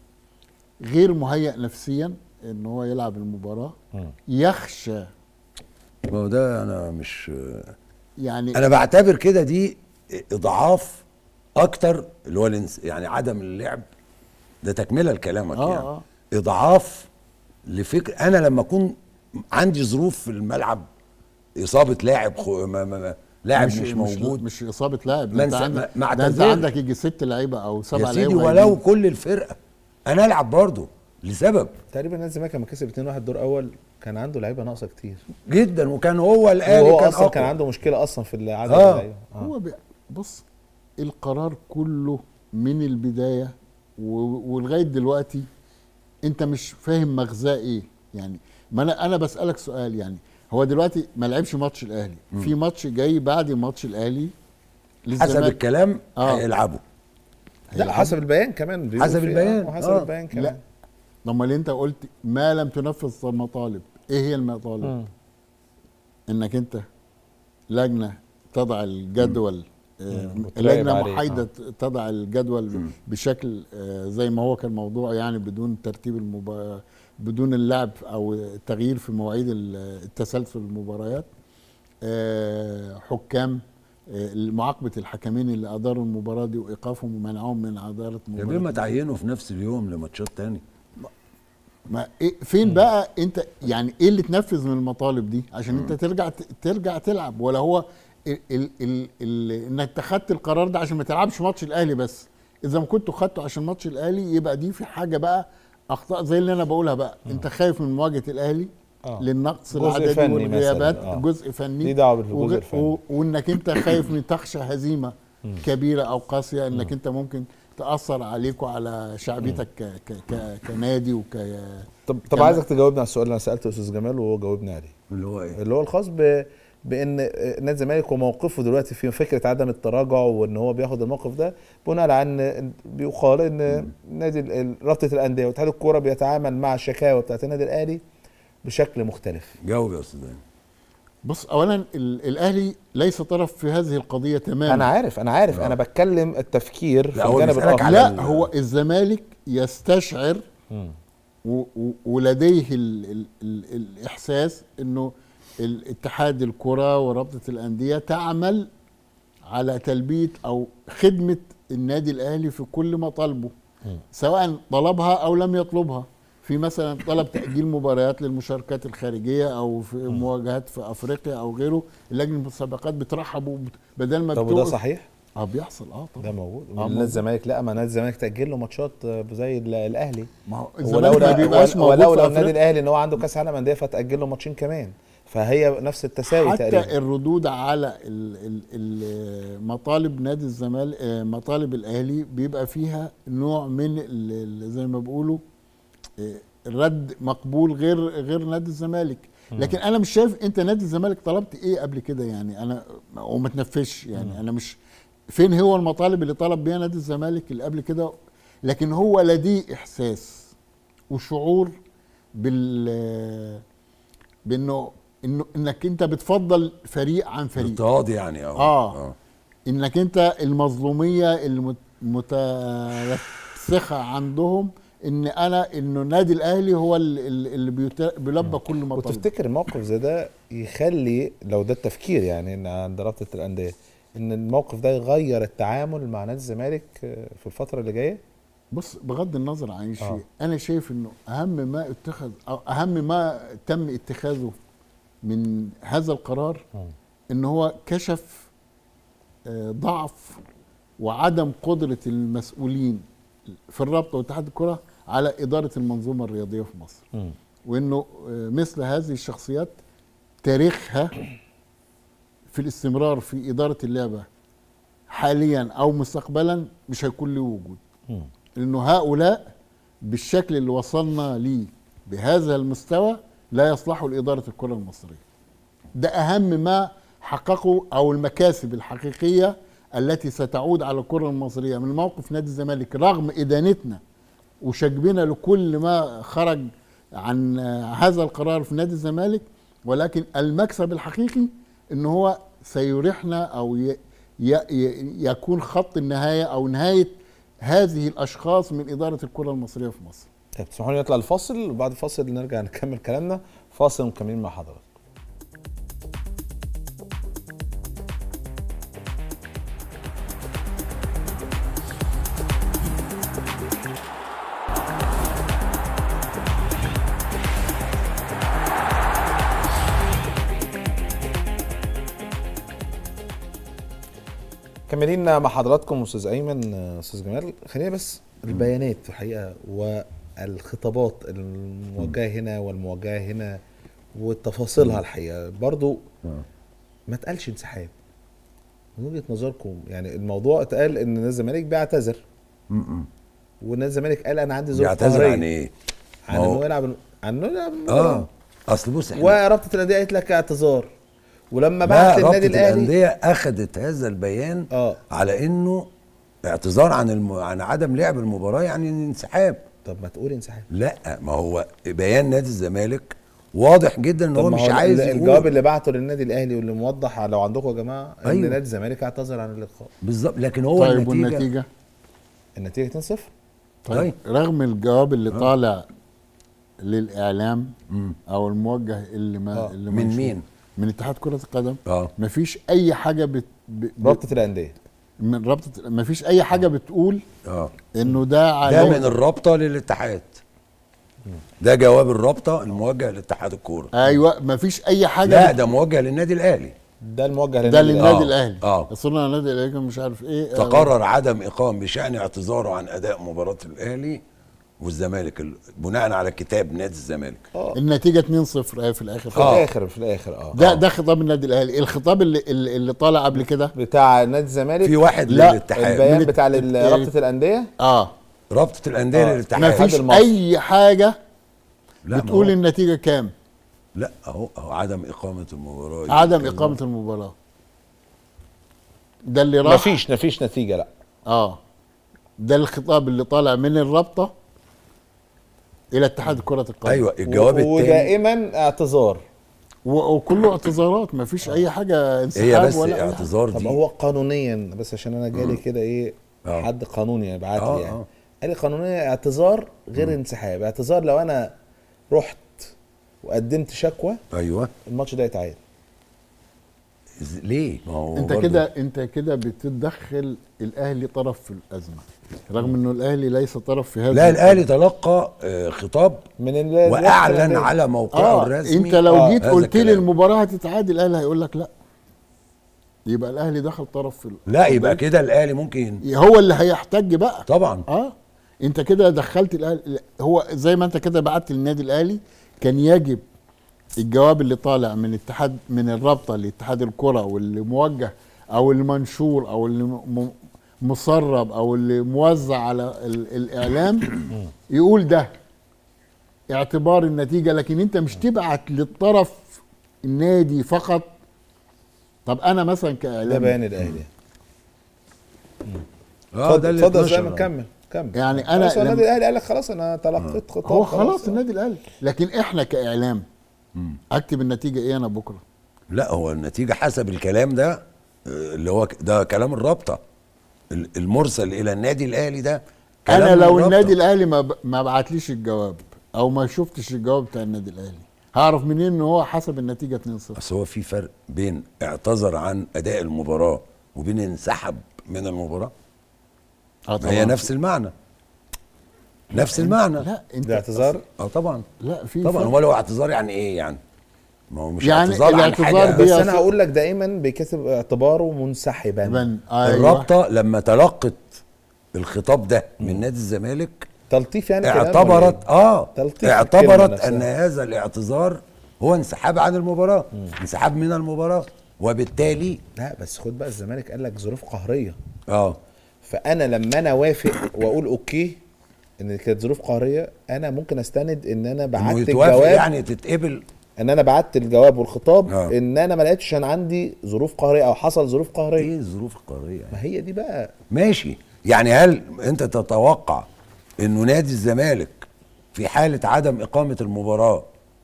غير مهيأ نفسيا ان هو يلعب المباراه يخشى ما هو ده انا مش يعني انا بعتبر كده دي اضعاف اكتر اللي هو الانس... يعني عدم اللعب ده تكمله لكلامك آه، يعني آه. اضعاف لفكر انا لما اكون عندي ظروف في الملعب اصابه لاعب خو... ما ما ما لاعب مش, مش موجود مش اصابه لاعب ما ده انت انسى- عندك ما- ما ده انت اعتذر. عندك يجي ست لعيبه او سبع يا سيدي لعيبه ولو غايبين. كل الفرقه انا العب برضه لسبب تقريبا نادي الزمالك لما كسب 2-1 دور اول كان عنده لعيبه ناقصه كتير جدا وكان هو الاهلي وهو كان اصلا أقوى. كان عنده مشكله اصلا في عدد آه. اللعيبه آه. هو بي... بص القرار كله من البدايه و... ولغايه دلوقتي انت مش فاهم مغزاه ايه يعني ما انا انا بسالك سؤال يعني هو دلوقتي ما لعبش ماتش الاهلي في ماتش جاي بعد ماتش الاهلي حسب للزمالك الكلام آه. هيلعبوا لا حسب البيان كمان بيقول حسب في- البيان. آه، حسب آه. البيان كمان لا لما اللي انت قلت ما لم تنفذ المطالب ايه هي المطالب مم. انك انت لجنه تضع الجدول آه، وتراقب لجنه عليه، محايده آه. تضع الجدول بشكل آه، زي ما هو كان موضوع يعني بدون ترتيب المبا... بدون اللعب او التغيير في مواعيد ال- التسلسل المباريات آه، حكام آه، معاقبه الحكمين اللي اداروا المباراه دي وايقافهم ومنعهم من اداره يا بيه مباراه ما تعينوا في نفس اليوم لماتشات تاني ما إيه فين بقى انت يعني ايه اللي تنفذ من المطالب دي عشان انت ترجع ت- ترجع تلعب ولا هو ال ال ال ال انك اتخذت القرار ده عشان ما تلعبش ماتش الاهلي بس اذا ما كنتوا خدته عشان ماتش الاهلي يبقى دي في حاجه بقى اخطاء زي اللي انا بقولها بقى انت خايف من مواجهه الاهلي آه. للنقص جزء العددي فني والغيابات مثلاً، آه. جزء فني ليه دعوة بالجزء وغ- الفني. و- وانك انت خايف من تخشى هزيمه كبيره او قاسيه انك انت ممكن تاثر عليك وعلى شعبيتك ك ك ك كنادي وك طب طب كمان- عايزك تجاوبني على السؤال اللي انا سالته استاذ جمال وهو جاوبني عليه اللي هو ايه اللي هو الخاص ب بان آه، نادي الزمالك وموقفه دلوقتي في فكره عدم التراجع وان هو بياخد الموقف ده بناء على ان بيقال ان نادي ال- ال- رابطه الانديه واتحاد الكوره بيتعامل مع الشكاوى بتاعت النادي الاهلي بشكل مختلف جاوب يا استاذ هاني. بص اولا ال- الاهلي ليس طرف في هذه القضيه تماما انا عارف انا عارف انا بتكلم التفكير في لا، هو الجانب بيسألك الاخر على لا ال- هو الزمالك يستشعر و- و- ولديه ال ال ال الاحساس انه الاتحاد الكره ورابطه الانديه تعمل على تلبيه او خدمه النادي الاهلي في كل مطالبه سواء طلبها او لم يطلبها في مثلا طلب تاجيل مباريات للمشاركات الخارجيه او في مواجهات في افريقيا او غيره لجنه المسابقات بترحب وبت- بدل ما طب وده بتوقف- صحيح؟ اه بيحصل اه ده طبعا موجود آه، نادي موجود. الزمالك لا ما نادي الزمالك تاجل له ماتشات آه، زي ال- الاهلي ما هو ولو الزمالك ما بيبقاش موجود ولو في لو النادي أفريقيا. الاهلي ان هو عنده كاس عالم انديه فتاجل له ماتشين كمان فهي نفس التساوي حتى تقريبا الردود على ال ال ال مطالب نادي الزمالك آه، مطالب الاهلي بيبقى فيها نوع من ال- ال- زي ما بيقولوا آه، الرد مقبول غير غير نادي الزمالك لكن انا مش شايف انت نادي الزمالك طلبت ايه قبل كده يعني انا وما تنفذش يعني انا مش فين هو المطالب اللي طلب بيها نادي الزمالك اللي قبل كده لكن هو لديه احساس وشعور بال بانه انه انك انت بتفضل فريق عن فريق اضطهاد يعني اه آه. انك انت المظلوميه المترسخه عندهم ان انا انه النادي الاهلي هو ال- ال- اللي بيت- بيلبى كل مطالب وتفتكر موقف زي ده يخلي لو ده التفكير يعني ان عند رابطه الانديه ان الموقف ده يغير التعامل مع نادي الزمالك آه، في الفتره اللي جايه بص بغض النظر عن شيء آه. آه. انا شايف انه اهم ما اتخذ أو اهم ما تم اتخاذه من هذا القرار ان هو كشف آه، ضعف وعدم قدره المسؤولين في الرابطه واتحاد الكره على اداره المنظومه الرياضيه في مصر وانه آه، مثل هذه الشخصيات تاريخها في الاستمرار في اداره اللعبه حاليا او مستقبلا مش هيكون له وجود لانه هؤلاء بالشكل اللي وصلنا ليه بهذا المستوى لا يصلحوا لاداره الكره المصريه ده اهم ما حققه او المكاسب الحقيقيه التي ستعود على الكره المصريه من موقف نادي الزمالك رغم ادانتنا وشجبنا لكل ما خرج عن آه، هذا القرار في نادي الزمالك ولكن المكسب الحقيقي ان هو سيريحنا او ي ي ي يكون خط النهايه او نهايه هذه الاشخاص من اداره الكره المصريه في مصر طب تسمحوا لي نطلع الفاصل وبعد الفاصل نرجع نكمل كلامنا فاصل ومكملين مع حضرتك كملين مع حضراتكم استاذ ايمن استاذ جمال خلينا بس البيانات في الحقيقه والخطابات الموجهه هنا والموجهه هنا وتفاصيلها الحقيقه برضو ما اتقالش انسحاب من وجهه نظركم يعني الموضوع اتقال ان نادي الزمالك بيعتذر ونادي الزمالك قال انا عندي ظروف بيعتذر قهرية. عن ايه؟ عن ما هو- انه يلعب عن انه يلعب اه اصل بص احنا ورابطه الانديه قالت لك اعتذار ولما لا بعت رابطه للنادي الاهلي الانديه اخذت هذا البيان اه على انه اعتذار عن الم... عن عدم لعب المباراه يعني انسحاب طب ما تقول انسحاب لا ما هو بيان نادي الزمالك واضح جدا ان طب هو ما مش عايز ال- يقول الجواب اللي بعته للنادي الاهلي واللي موضح لو عندكم يا جماعه ان أيوة. نادي الزمالك اعتذر عن اللقاء بالظبط لكن هو طيب النتيجه, والنتيجه النتيجه 2-0 طيب رغم الجواب اللي طالع للاعلام او الموجه اللي ما آه. اللي من منشور مين؟ من اتحاد كره القدم اه مفيش اي حاجه بت ب... ب... رابطه الانديه من رابطه مفيش اي حاجه بتقول اه انه ده ده على من الرابطه للاتحاد ده جواب الرابطه الموجه لاتحاد الكوره ايوه مفيش اي حاجه لا بت... ده موجه للنادي الاهلي ده الموجه ده للنادي للنادي آه. الاهلي آه. وصلنا للنادي الاهلي مش عارف ايه آه، تقرر عدم اقام بشان اعتذاره عن اداء مباراه الاهلي والزمالك ال- بناء على كتاب نادي الزمالك النتيجه 2-0 اهي في الاخر في آه. الاخر في الاخر اه ده ده خطاب النادي الاهلي الخطاب اللي اللي, اللي طالع قبل كده بتاع نادي الزمالك في واحد لا، للاتحاد البيان من بتاع الت- لل- رابطه الانديه اه رابطه الانديه آه. للاتحاد مفيش المصري. اي حاجه لا، ما بتقول هو- النتيجه كام لا اهو اهو عدم اقامه المباراه عدم يتكلم. اقامه المباراه ده اللي راح مفيش مفيش نتيجه لا اه ده الخطاب اللي طالع من الرابطه الى اتحاد كره القدم ايوه الجواب الثاني ودائما اعتذار و- وكله اعتذارات ما فيش اي حاجه هي انسحاب بس ولا أي حاجة. اعتذار طب دي هو قانونيا بس عشان انا جالي كده ايه آه. حد قانوني بعت آه، لي يعني آه. قال لي قانونيا اعتذار غير انسحاب اعتذار لو انا رحت وقدمت شكوى ايوه الماتش ده يتعاد إز- ليه ما هو انت برضو- كده انت كده بتدخل الاهلي طرف في الازمه رغم انه الاهلي ليس طرف في هذا لا الاهلي تلقى آه، خطاب من ال- واعلن الأندية. على موقعه اه الرسمي انت لو آه، جيت هذا قلت لي الكلام. المباراه هتتعاد الاهلي هيقول لك لا يبقى الاهلي دخل طرف في ال- لا يبقى كده الاهلي ممكن هو اللي هيحتج بقى طبعا اه انت كده دخلت الاهلي هو زي ما انت كده بعت للنادي الاهلي كان يجب الجواب اللي طالع من اتحاد من الرابطه لاتحاد الكره واللي موجه او اللي منشور او اللي م- مسرب او اللي موزع على ال- الاعلام يقول ده اعتبار النتيجه لكن انت مش تبعت للطرف النادي فقط طب انا مثلا ده كاعلام بيان الاهلي اه ده اتفضل اللي اتفضل زي اتنشر. ما كمل كمل يعني أنا خلاص هو لما- النادي الاهلي قال لك خلاص انا تلقيت خطاب هو خلاص النادي الاهلي لكن احنا كاعلام اكتب النتيجه ايه انا بكره لا هو النتيجه حسب الكلام ده آه، اللي هو ك- ده كلام الرابطه ال- المرسل الى النادي الاهلي ده كلام انا من لو الرابطة. النادي الاهلي ما ب... ما بعتليش الجواب او ما شفتش الجواب بتاع النادي الاهلي هعرف منين ان هو حسب النتيجه 2-0 بس هو في فرق بين اعتذر عن اداء المباراه وبين انسحب من المباراه اه ما هي نفس المعنى نفس المعنى لا انت ده اعتذار اه طبعا لا في طبعا فرق. هو لو اعتذار يعني ايه يعني ما هو مش يعني اعتذار عن الاعتذار حاجه دي- بس يا انا س- هقول لك دايما بيكتب اعتباره منسحبا بن... أيوة. الرابطه لما تلقت الخطاب ده من نادي الزمالك تلطيف يعني كلام ولا اعتبرت إيه؟ اه تلطيف الكلمة اعتبرت نفسها. ان هذا الاعتذار هو انسحاب عن المباراه انسحاب من المباراه وبالتالي لا بس خد بقى الزمالك قال لك ظروف قهريه اه فانا لما انا وافق واقول اوكي ان كانت ظروف قهريه انا ممكن استند ان انا انه بعت يتوافق الجواب يعني تتقبل ان انا بعت الجواب والخطاب آه. ان انا ما لقيتش عشان عندي ظروف قهريه او حصل ظروف قهريه ايه الظروف القهريه يعني؟ ما هي دي بقى ماشي يعني هل انت تتوقع انه نادي الزمالك في حاله عدم اقامه المباراه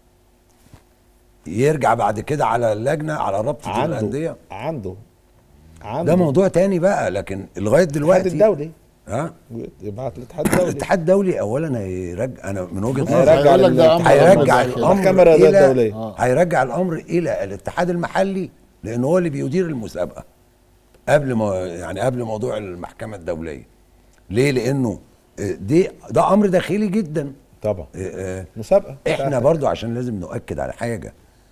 يرجع بعد كده على اللجنه على رابطه عنده الانديه عنده عنده ده موضوع تاني بقى لكن لغايه الاتحاد دلوقتي الدولي ها يبعت الاتحاد الدولي الاتحاد الدولي اولا هيرجع انا من وجهه بص، نظري هيرجع هيقول لك ده أمر هيرجع أمر زي كده. الامر المحكمة الرياضية الى الدولية. آه. هيرجع الامر الى الاتحاد المحلي لان هو اللي بيدير المسابقه قبل ما يعني قبل موضوع المحكمه الدوليه ليه لانه آه، دي ده امر داخلي جدا طبعا آه، آه، مسابقه احنا برضو عشان لازم نؤكد على حاجه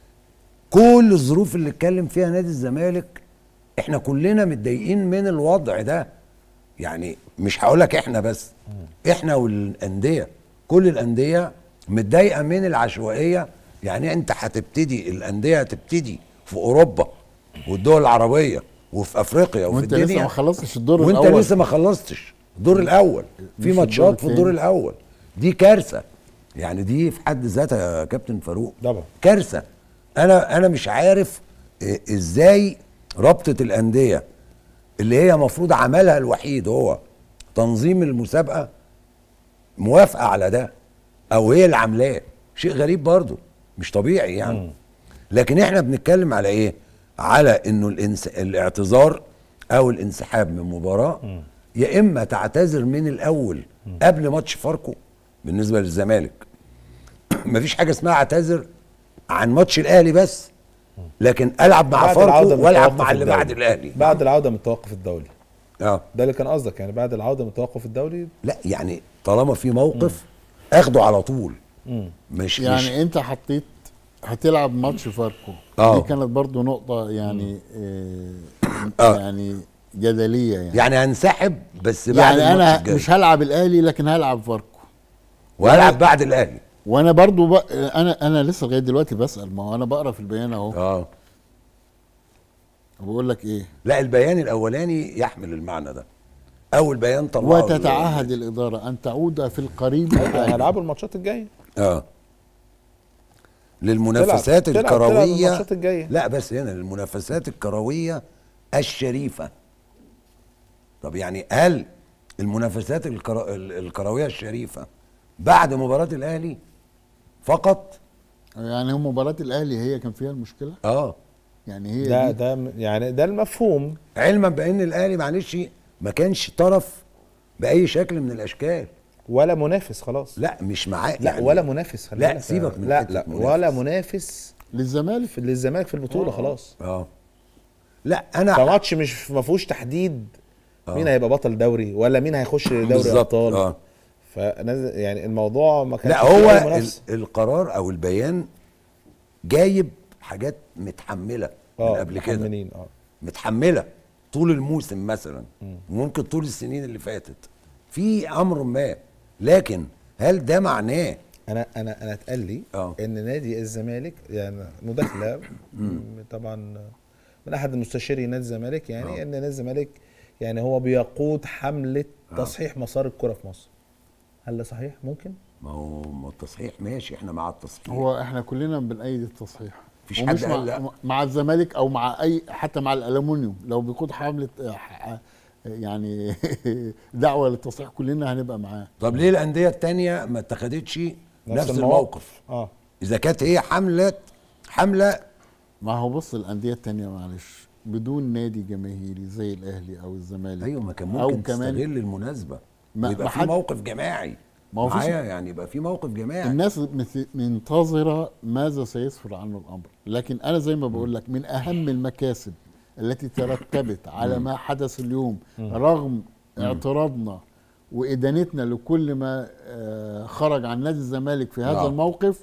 كل الظروف اللي اتكلم فيها نادي الزمالك احنا كلنا متضايقين من الوضع ده يعني مش هقول لك احنا بس احنا والانديه كل الانديه متضايقه من العشوائيه يعني انت هتبتدي الانديه هتبتدي في اوروبا والدول العربيه وفي افريقيا وفي وانت الدنيا لسه ما خلصتش الدور وانت الاول لسه ما خلصتش الدور الاول في مش ماتشات الدور في الدور التاني. الاول دي كارثه يعني دي في حد ذاتها يا كابتن فاروق طبعا. كارثه انا انا مش عارف إيه ازاي رابطه الانديه اللي هي مفروض عملها الوحيد هو تنظيم المسابقه موافقه على ده او هي اللي عاملاه شيء غريب برضو مش طبيعي يعني لكن احنا بنتكلم على ايه على انه الانس... الاعتذار او الانسحاب من مباراه يا اما تعتذر من الاول قبل ماتش فاركو بالنسبه للزمالك مفيش حاجه اسمها اعتذر عن ماتش الاهلي بس لكن العب مع بعد العودة فاركو من والعب التوقف مع اللي الدولي. بعد الاهلي بعد العوده من التوقف الدولي اه ده اللي كان قصدك يعني بعد العوده من التوقف الدولي لا يعني طالما في موقف اخده على طول مش يعني مش انت حطيت هتلعب ماتش فاركو آه. دي كانت برضو نقطة يعني آه آه. يعني جدلية يعني يعني هنسحب بس بعد يعني الماتش انا الجاي. مش هلعب الاهلي لكن هلعب فاركو وهلعب بعد الاهلي وانا برضو ب... انا انا لسه لغايه دلوقتي بسال ما هو انا بقرا في البيان اهو اه بقول لك ايه لا البيان الاولاني يحمل المعنى ده اول بيان طلعه وتتعهد الاداره ان تعود في القريب ايوه الآتي. هيلعبوا الماتشات الجايه اه للمنافسات تلعب- تلعب الكرويه الماتشات الجاية. لا بس هنا للمنافسات الكرويه الشريفه طب يعني هل المنافسات الكرو... ال- الكرويه الشريفه بعد مباراه الاهلي فقط يعني هو مباراه الاهلي هي كان فيها المشكله اه يعني هي ده دي ده يعني ده المفهوم علما بان الاهلي معلش ما كانش طرف باي شكل من الاشكال ولا منافس خلاص لا مش معاه لا يعني ولا منافس خلي لا، بالك. سيبك من لا حتة لا منافس. ولا منافس للزمالك في للزمالك في البطوله خلاص اه لا انا فماتش مش ما فيهوش تحديد مين هيبقى بطل دوري ولا مين هيخش دوري بالظبط، ابطال آه. فنز- يعني الموضوع ما كانش لا فيه هو أي ال- منافسة. القرار او البيان جايب حاجات متحمله من اه قبل كده محملين، اه متحمله طول الموسم مثلا وممكن طول السنين اللي فاتت في امر ما لكن هل ده معناه انا انا انا اتقال لي اه. ان نادي الزمالك يعني مداخله م- طبعا من احد المستشاري نادي الزمالك يعني ان نادي الزمالك يعني هو بيقود حمله تصحيح مسار الكره في مصر هل ده صحيح ممكن ما هو ما التصحيح ماشي احنا مع التصحيح هو احنا كلنا بنأيد التصحيح مفيش ومش حد مع, قال لا. مع الزمالك او مع اي حتى مع الالومنيوم لو بيقود حمله آه، ح- يعني دعوه للتصحيح كلنا هنبقى معاه طب ليه الانديه التانية ما اتخذتش نفس, الموقف اه اذا كانت هي حمله حمله ما هو بص الانديه التانية معلش بدون نادي جماهيري زي الاهلي او الزمالك ايوه ما كان أو ممكن كمان تستغل المناسبه ما- يبقى ما في حد- موقف جماعي ما هو فيش- معايا يعني يبقى في موقف جماعي الناس مث- منتظرة ماذا سيسفر عنه الأمر لكن أنا زي ما بقول لك من أهم المكاسب التي ترتبت على ما حدث اليوم رغم اعتراضنا وإدانتنا لكل ما آه، خرج عن نادي الزمالك في هذا نعم. الموقف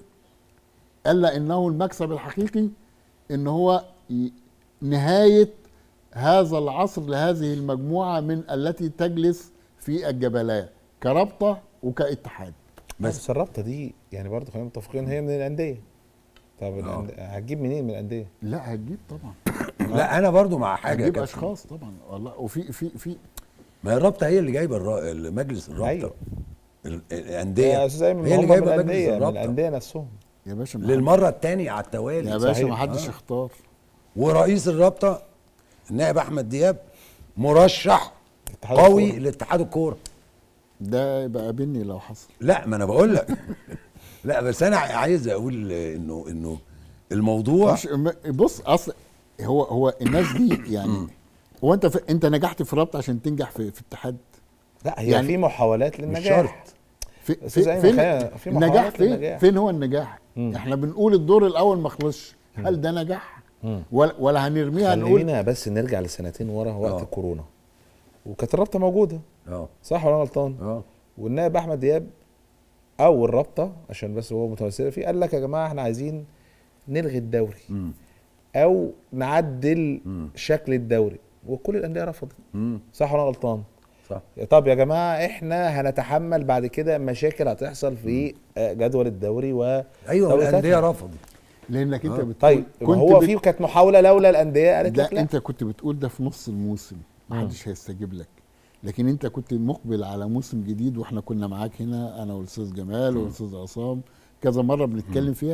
ألا إنه المكسب الحقيقي إن هو ي- نهاية هذا العصر لهذه المجموعة من التي تجلس في الجبلاء كرابطة وكاتحاد بس, بس الرابطه دي يعني برضه خلينا متفقين هي من الانديه طب الأندية- هتجيب منين من الانديه لا هتجيب طبعا لا انا برضو مع حاجه يا هتجيب كابتن. اشخاص طبعا والله وفي في في ما هي الرابطه هي اللي جايبه الرا... مجلس الرابطه أيوة. ال- الانديه يا استاذ ايمن هي اللي هم من جايبه مجلس الانديه من الرابطه الانديه نفسهم يا باشا ما للمره الثانيه على التوالي يا باشا صحيح. ما حدش آه. اختار ورئيس الرابطه النائب احمد دياب مرشح اتحاد قوي الكورة. لاتحاد الكوره ده يبقى قابلني لو حصل لا ما انا بقول لك لا بس انا عايز اقول انه انه الموضوع مش م- بص اصل هو هو الناس دي يعني هو انت في انت نجحت في رابطه عشان تنجح في في اتحاد لا هي يعني في محاولات مش للنجاح شرط في أستاذ في أيمن، فين خلينا- في النجاح محاولات فين للنجاح. فين هو النجاح احنا بنقول الدور الاول ما خلصش هل ده نجاح ولا ولا هنرميها نقول خلينا بس نرجع لسنتين ورا وقت آه. الكورونا وكانت الرابطه موجوده اه صح ولا أنا غلطان؟ اه والنائب احمد دياب او الرابطه عشان بس هو متمثل فيه قال لك يا جماعه احنا عايزين نلغي الدوري مم. او نعدل شكل الدوري وكل الانديه رفضت مم. صح ولا أنا غلطان؟ صح طب يا جماعه احنا هنتحمل بعد كده مشاكل هتحصل في آه، جدول الدوري و ايوه دوري الانديه تاني. رفضت لانك انت بتقول طيب ما هو في كانت محاوله لولا الانديه قالت ده لك لا انت كنت بتقول ده في نص الموسم ما حدش هيستجيب لك لكن انت كنت مقبل على موسم جديد واحنا كنا معاك هنا انا والاستاذ جمال والاستاذ عصام كذا مره بنتكلم فيها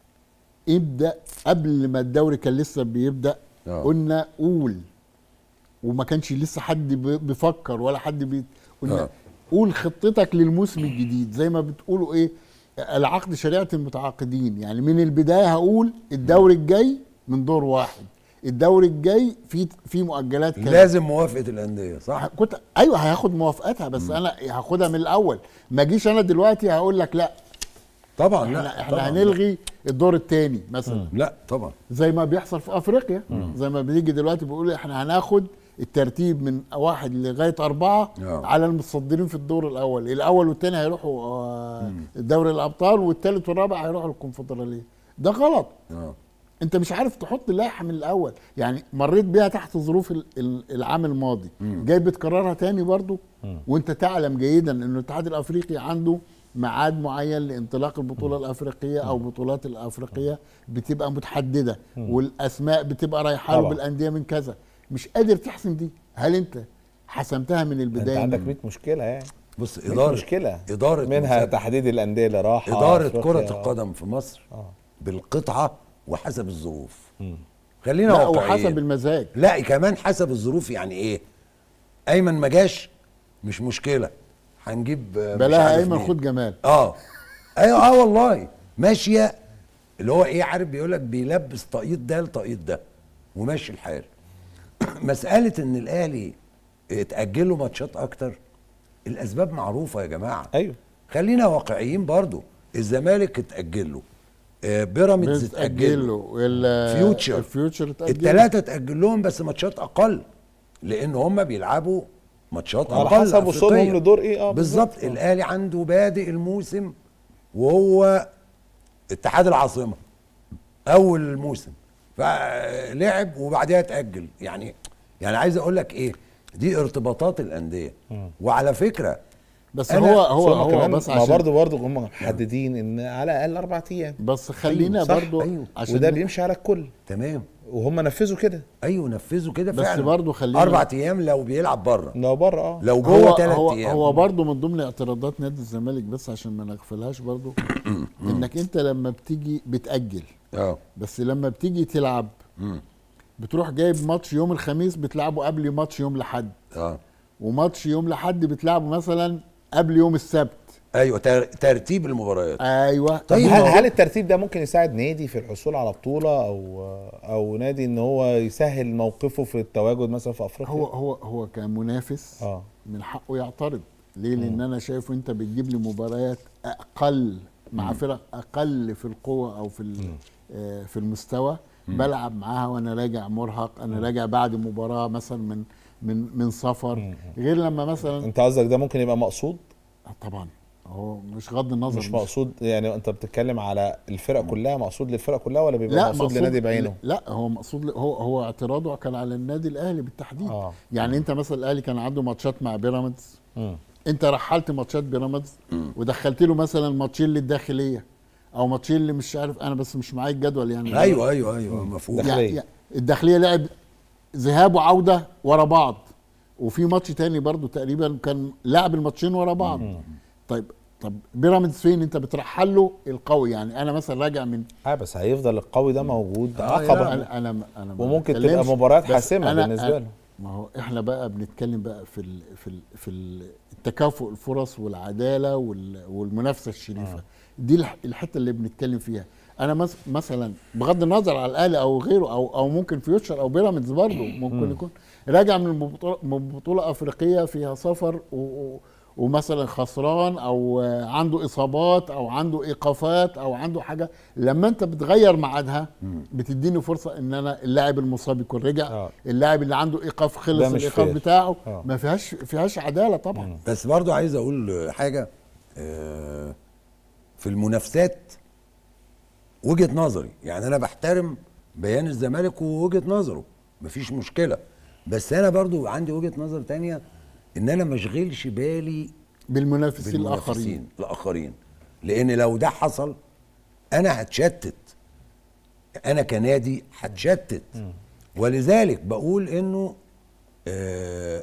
ابدا قبل ما الدوري كان لسه بيبدا آه. قلنا قول وما كانش لسه حد بي- بيفكر ولا حد بي قلنا آه. قول خطتك للموسم الجديد زي ما بتقولوا ايه العقد شريعه المتعاقدين يعني من البدايه هقول الدوري الجاي من دور واحد الدوري الجاي في في مؤجلات كذا لازم موافقه الانديه صح كنت ايوه هياخد موافقتها بس انا هاخدها من الاول ما اجيش انا دلوقتي هقول لك لا طبعا احنا, لا احنا طبعاً هنلغي الدور الثاني مثلا لا طبعا زي ما بيحصل في افريقيا زي ما بنيجي دلوقتي بيقول احنا هناخد الترتيب من واحد لغايه اربعه آه. على المتصدرين في الدور الاول، الاول والثاني هيروحوا آه، دوري الابطال والثالث والرابع هيروحوا الكونفدراليه، ده غلط اه انت مش عارف تحط لائحه من الاول يعني مريت بيها تحت ظروف ال- ال- العام الماضي جاي بتكررها تاني برضو وانت تعلم جيدا ان الاتحاد الافريقي عنده ميعاد معين لانطلاق البطوله الافريقيه او بطولات الافريقيه بتبقى متحدده والاسماء بتبقى رايحه له طبعا. بالانديه من كذا مش قادر تحسم دي هل انت حسمتها من انت البدايه عندك من- 100 مشكله يعني بص 100 اداره مشكله اداره منها مسابقة. تحديد الانديه اللي راحه اداره أفريقيا. كره القدم في مصر اه بالقطعه وحسب الظروف خلينا لا واقعيين وحسب المزاج لا كمان حسب الظروف يعني ايه ايمن ما جاش مش مشكله هنجيب آه، مش بلاها عارف ايمن مين. خد جمال اه ايوه اه والله ماشيه اللي هو ايه عارف بيقول لك بيلبس طاقية ده لطاقية ده وماشي الحال مساله ان الاهلي اتاجل له ماتشات اكتر الاسباب معروفه يا جماعه ايوه خلينا واقعيين برضو الزمالك اتاجل له آه، بيراميدز اتاجل له وال فيوتشر. الفيوتشر اتأجل الثلاثه اتاجل لهم بس ماتشات اقل لان هم بيلعبوا ماتشات على اقل حسب وصولهم أفريقية. لدور إيه؟ آه، بالظبط بالظبط. آه. الاهلي عنده بادئ الموسم وهو اتحاد العاصمه اول الموسم فلعب وبعدها اتاجل يعني يعني عايز اقول لك ايه دي ارتباطات الانديه وعلى فكره بس أنا- هو هو ثم هو كمان بس ما عشان برضه برضه هم محددين ان على الاقل اربع ايام بس خلينا صح، برضو أيوه. عشان وده بيمشي على الكل تمام وهم نفذوا كده ايوه نفذوا كده بس فعلا برضو خلينا- اربع ايام لو بيلعب بره لو بره اه لو هو جوه ثلاث هو ايام هو برضه من ضمن اعتراضات نادي الزمالك بس عشان ما نغفلهاش برضه انك انت لما بتيجي بتاجل اه بس لما بتيجي تلعب بتروح جايب ماتش يوم الخميس بتلعبه قبل ماتش يوم الاحد اه وماتش يوم الاحد بتلعبه مثلا قبل يوم السبت ايوه تر- ترتيب المباريات ايوه طيب طيب هل, ما هو- هل الترتيب ده ممكن يساعد نادي في الحصول على بطوله او او نادي ان هو يسهل موقفه في التواجد مثلا في افريقيا هو هو هو كمنافس اه من حقه يعترض ليه لان انا شايف انت بتجيب لي مباريات اقل مع فرق اقل في القوه او في ال- آه، في المستوى بلعب معاها وانا راجع مرهق انا راجع بعد مباراه مثلا من من من سفر غير لما مثلا انت قصدك ده ممكن يبقى مقصود آه، طبعا هو مش غض النظر مش مقصود يعني انت بتتكلم على الفرق كلها مقصود للفرق كلها ولا بيبقى لا مقصود لنادي بعينه لا هو مقصود ل- هو هو اعتراضه كان على النادي الاهلي بالتحديد آه. يعني انت مثلا الاهلي كان عنده ماتشات مع بيراميدز مم. انت رحلت ماتشات بيراميدز ودخلت له مثلا ماتشين للداخليه او ماتشين اللي مش عارف انا بس مش معايا الجدول يعني ايوه ايوه ايوه مفهوم دخل- يعني الداخلية. يعني الداخليه لعب ذهاب وعوده ورا بعض وفي ماتش تاني برضو تقريبا كان لعب الماتشين ورا بعض طيب طب بيراميدز فين انت بترحل له القوي يعني انا مثلا راجع من اه بس هيفضل القوي ده موجود آه، عقبه انا انا انا ما وممكن بتكلمش، تبقى مباريات بس حاسمة أنا- بالنسبة أنا- له. ما هو احنا بقى بنتكلم بقى في ال في ال في ال التكافؤ الفرص والعداله وال والمنافسه الشريفه دي الح- الحته اللي بنتكلم فيها انا مس مثلا بغض النظر على الاهلي او غيره او او ممكن فيوتشر او بيراميدز برضه ممكن يكون راجع من بطوله من بطوله افريقيه فيها سفر و و ومثلا خسران او آه، عنده اصابات او عنده ايقافات او عنده حاجه لما انت بتغير ميعادها بتديني فرصه ان انا اللاعب المصاب يكون رجع آه. اللاعب اللي عنده ايقاف ده خلص مش الايقاف fair. بتاعه آه. ما فيهاش فيهاش عداله طبعا بس برضو عايز اقول حاجه آه، في المنافسات وجهه نظري يعني انا بحترم بيان الزمالك ووجهه نظره مفيش مشكله بس انا برضو عندي وجهه نظر تانية ان انا ما اشغلش بالي بالمنافسين بالمنافسين الاخرين الاخرين لان لو ده حصل انا هتشتت انا كنادي هتشتت ولذلك بقول انه آه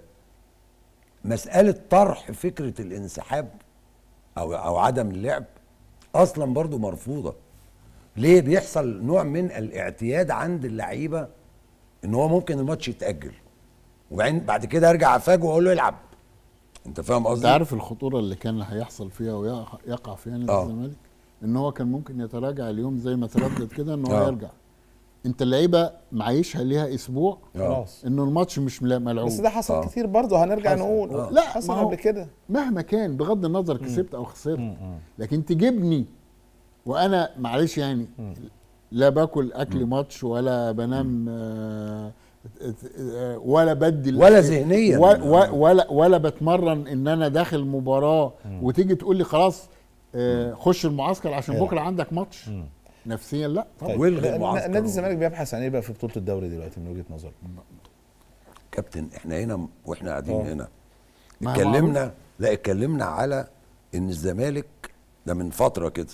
مساله طرح فكره الانسحاب او او عدم اللعب اصلا برضو مرفوضه ليه بيحصل نوع من الاعتياد عند اللعيبه ان هو ممكن الماتش يتاجل وبعدين بعد كده ارجع افاجئه واقول له العب انت فاهم انت قصدي عارف الخطوره اللي كان هيحصل فيها ويقع فيها نادي آه. الزمالك ان هو كان ممكن يتراجع اليوم زي ما تردد كده ان هو آه. يرجع انت اللعيبه معيشها ليها اسبوع خلاص انه الماتش مش ملا- ملعوب بس ده حصل آه. كتير برضه هنرجع حصل. نقول آه. لا، حصل ما هو- قبل كده مهما كان بغض النظر كسبت او خسرت لكن تجيبني وانا معلش يعني لا باكل اكل ماتش ولا بنام آه، آه، ولا بدي ولا ذهنياً. و- و- ولا ولا بتمرن ان انا داخل مباراه وتيجي تقول لي خلاص آه، خش المعسكر عشان العب. بكره عندك ماتش نفسيا لا طبعا طيب والغي ن- المعسكر. نادي الزمالك بيبحث عن ايه بقى في بطوله الدوري دلوقتي من وجهه نظرك كابتن احنا هنا واحنا قاعدين آه. هنا ما هو اتكلمنا لا اتكلمنا على ان الزمالك ده من فتره كده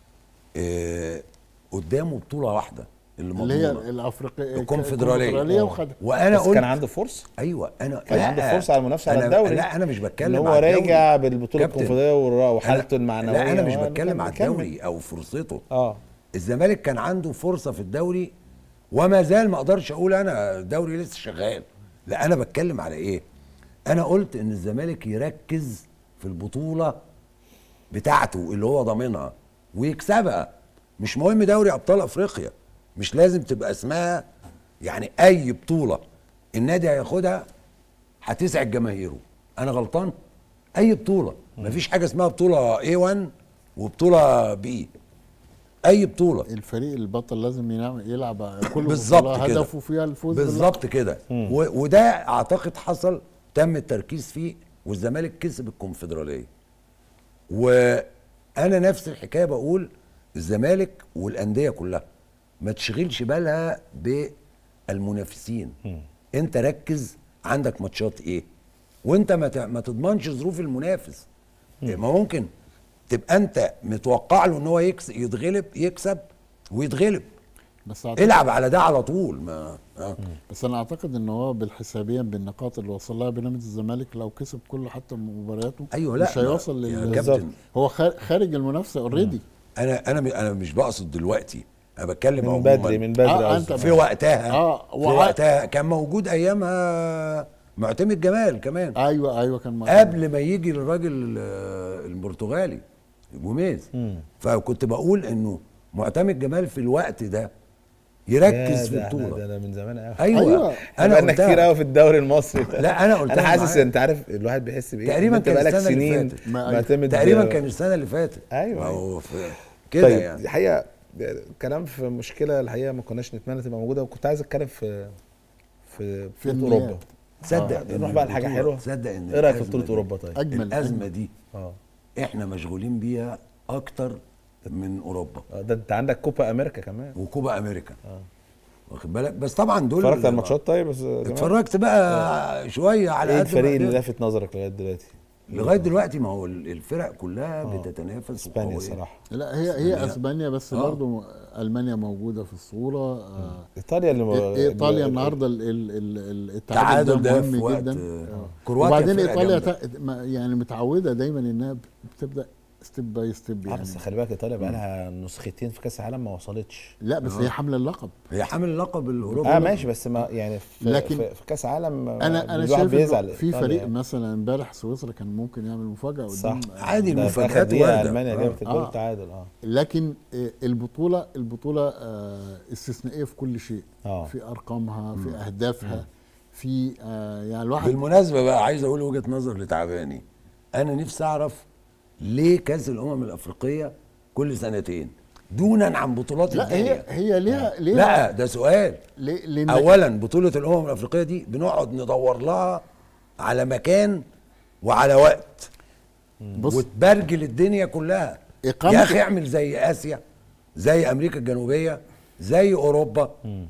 اه قدامه بطوله واحده اللي اللي هي مضمونه الافريقيه الكونفدراليه الكونفدرالية آه. وخدها وانا بس قلت كان عنده فرصه ايوه انا كان لا، عنده فرصه على المنافسه على أنا- الدوري لا انا مش بتكلم ان هو على الدوري. راجع بالبطوله كابتن، الكونفدراليه وحالته أنا- المعنويه لا انا مش وأنا بتكلم على بكمل. الدوري او فرصته اه الزمالك كان عنده فرصه في الدوري وما زال ما اقدرش اقول انا الدوري لسه شغال لا انا بتكلم على ايه انا قلت ان الزمالك يركز في البطوله بتاعته اللي هو ضامنها ويكسبها مش مهم دوري ابطال افريقيا مش لازم تبقى اسمها يعني اي بطوله النادي هياخدها هتسعد جماهيره انا غلطان اي بطوله مفيش حاجه اسمها بطوله A1 وبطوله B اي بطوله الفريق البطل لازم ينام- يلعب كل بالظبط بطولة كده. هدفه فيها الفوز باللقب. بالظبط كده و- وده اعتقد حصل تم التركيز فيه والزمالك كسب الكونفدراليه وانا نفس الحكايه بقول الزمالك والانديه كلها ما تشغلش بالها بالمنافسين انت ركز عندك ماتشات ايه وانت ما ت- ما تضمنش ظروف المنافس ما ممكن تبقى انت متوقع له ان هو يكس يتغلب يكسب ويتغلب بس أعتقد العب على ده على طول ما آه. بس انا اعتقد ان هو بالحسابيا بالنقاط اللي وصل لها برنامج الزمالك لو كسب كل حتى مبارياته ايوه لا مش هيوصل يا لل كابتن هو خار- خارج المنافسه اوريدي انا انا م- انا مش بقصد دلوقتي انا بتكلم من عموما بدري من بدري آه، قصدي. أنت في وقتها آه، في وع- وقتها كان موجود ايامها معتمد جمال كمان ايوه ايوه كان موجود. قبل ما يجي الراجل آه، البرتغالي جوميز فكنت بقول انه معتمد جمال في الوقت ده يركز في يا ده احنا- البطوله ده انا من زمان قوي ايوه, أيوة. انا انا بقالنا قلتها. كتير قوي في الدوري المصري لا انا قلتها انا حاسس معاك. انت عارف الواحد بيحس بايه تقريبا إن انت كان بقالك السنة اللي سنين فاتت. ما- معتمد تقريبا كان السنه اللي فاتت أيوة، ما أيوة. هو في- كده طيب يعني دي حقيقه كلام في مشكله الحقيقه ما كناش نتمنى تبقى موجوده وكنت عايز اتكلم في في في بطوله النهاية. اوروبا تصدق آه، إن نروح بقى لحاجه البطولة- حلوه تصدق ان ايه رايك في الأزمة بطوله دي- اوروبا طيب أجمل الازمه دي اه احنا مشغولين بيها اكتر من اوروبا آه، ده انت عندك كوبا امريكا كمان وكوبا امريكا واخد بالك بس طبعا دول اتفرجت على الماتشات طيب بس يا جماعة؟ اتفرجت بقى شويه على ايه قد ما الفريق اللي قدرت. لافت نظرك لغايه دلوقتي لغايه دلوقتي ما هو الفرق كلها بتتنافس اسبانيا وقوية. الصراحه لا هي هي اسبانيا بس آه. برضه المانيا موجوده في الصوره آه ايطاليا اللي إي- ايطاليا اللي- النهارده ال- ال- ال- التعادل التعادل ده ده في مهم وقت جدا آه، كرواتيا وبعدين فرقة ايطاليا جامدة. تا- ما- يعني متعوده دايما انها بتبدا ستيب باي ستيب اه يعني بس خلي بالك ايطاليا بقى لها نسختين في كاس العالم ما وصلتش لا بس هي حامله اللقب هي حامل اللقب الاوروبي اه ماشي بس ما يعني في لكن في, في كاس عالم انا انا الواحد شايف بيزعل إنه في إيطاليا فريق يعني. مثلا امبارح سويسرا كان ممكن يعمل مفاجاه صح قدام عادي ده في آخر المفاجآت دقيقة واردة. المانيا آه. جابت الجول آه. التعادل اه لكن آه، البطوله البطوله آه، استثنائيه في كل شيء آه. في ارقامها في اهدافها في آه، يعني الواحد بالمناسبه بقى عايز اقول وجهه نظر لتعباني انا نفسي اعرف ليه كاس الامم الافريقيه كل سنتين دونا عن بطولات لا هي الدنيا هي ليها ليها لا ده سؤال ليه- لأن اولا بطوله الامم الافريقيه دي بنقعد ندور لها على مكان وعلى وقت بص وتبرجل الدنيا كلها إقامة- يا اخي اعمل زي اسيا زي امريكا الجنوبيه زي اوروبا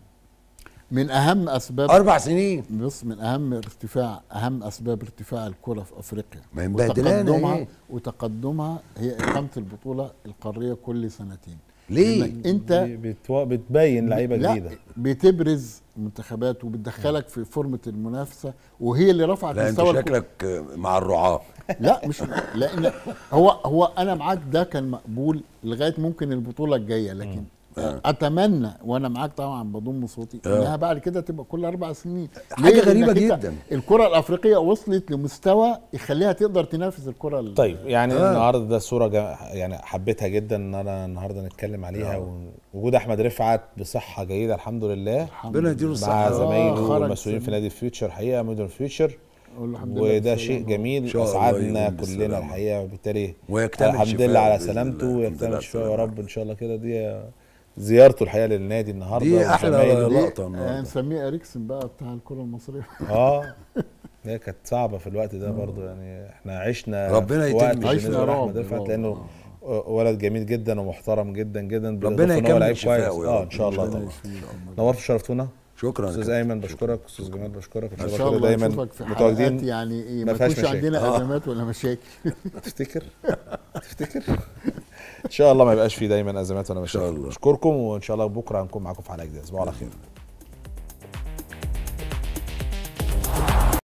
من اهم اسباب اربع سنين بص من اهم ارتفاع اهم اسباب ارتفاع الكره في افريقيا ما هي مبهدلانا وتقدمها إيه؟ وتقدمها هي اقامه البطوله القاريه كل سنتين ليه؟ لأنك انت بتو... بتبين لعيبه لا جديده بتبرز منتخبات وبتدخلك في فورمه المنافسه وهي اللي رفعت لا انت مستوى الكرة. شكلك مع الرعاه لا مش لان هو هو انا معاك ده كان مقبول لغايه ممكن البطوله الجايه لكن آه. اتمنى وانا معاك طبعا بضم صوتي آه. انها بعد كده تبقى كل اربع سنين حاجة ليه؟ غريبة لأنك أنت جدا. الكره الافريقيه وصلت لمستوى يخليها تقدر تنافس الكره ال- طيب يعني آه. النهارده ده صوره جا... يعني حبيتها جدا ان انا النهارده نتكلم عليها ووجود احمد رفعت بصحه جيده الحمد لله الحمد ربنا لله. يديله مع الصحه آه، زمايله خرج والمسؤولين في سليم. نادي الفيوتشر حقيقه مودرن فيوتشر أقول له الحمد لله وده بالسلامة. شيء إن جميل شاء الله اسعدنا يقوم كلنا بالسلامة. الحقيقه وبالتالي ويكتمل الحمد شفاءه لله على بإذن سلامته الله. الحمد لله ويكتمل على شفاء يا السلامة. رب ان شاء الله كده دي زيارته الحقيقه للنادي النهارده دي احلى وزمايله. لقطه آه، النهارده نسميه اريكسن بقى بتاع الكره المصريه اه هي كانت صعبه في الوقت ده برضو يعني احنا عشنا ربنا في يتم وقت بالنسبة عشنا بالنسبة رعب لأحمد رفعت رعب. لانه ولد جميل جدا ومحترم جدا جدا ربنا بالإضافة إن هو يكمل لعيب شفاءه كويس. يا اه رب. ان شاء الله ربنا طبعا يشفيه الأمة. نورت وشرفتونا شكرا يا استاذ كابتن. ايمن بشكرك استاذ جمال بشكرك ان ان شاء شاء الله كده الله دايما نشوفك في حلقات متواجدين يعني ايه ما ما فيهاش يكونش مشاكل. عندنا آه. ازمات ولا مشاكل تفتكر تفتكر ان شاء الله ما يبقاش في دايما ازمات ولا مشاكل الله. اشكركم وان شاء الله بكره هنكون معاكم في حلقه جديده تصبحوا على خير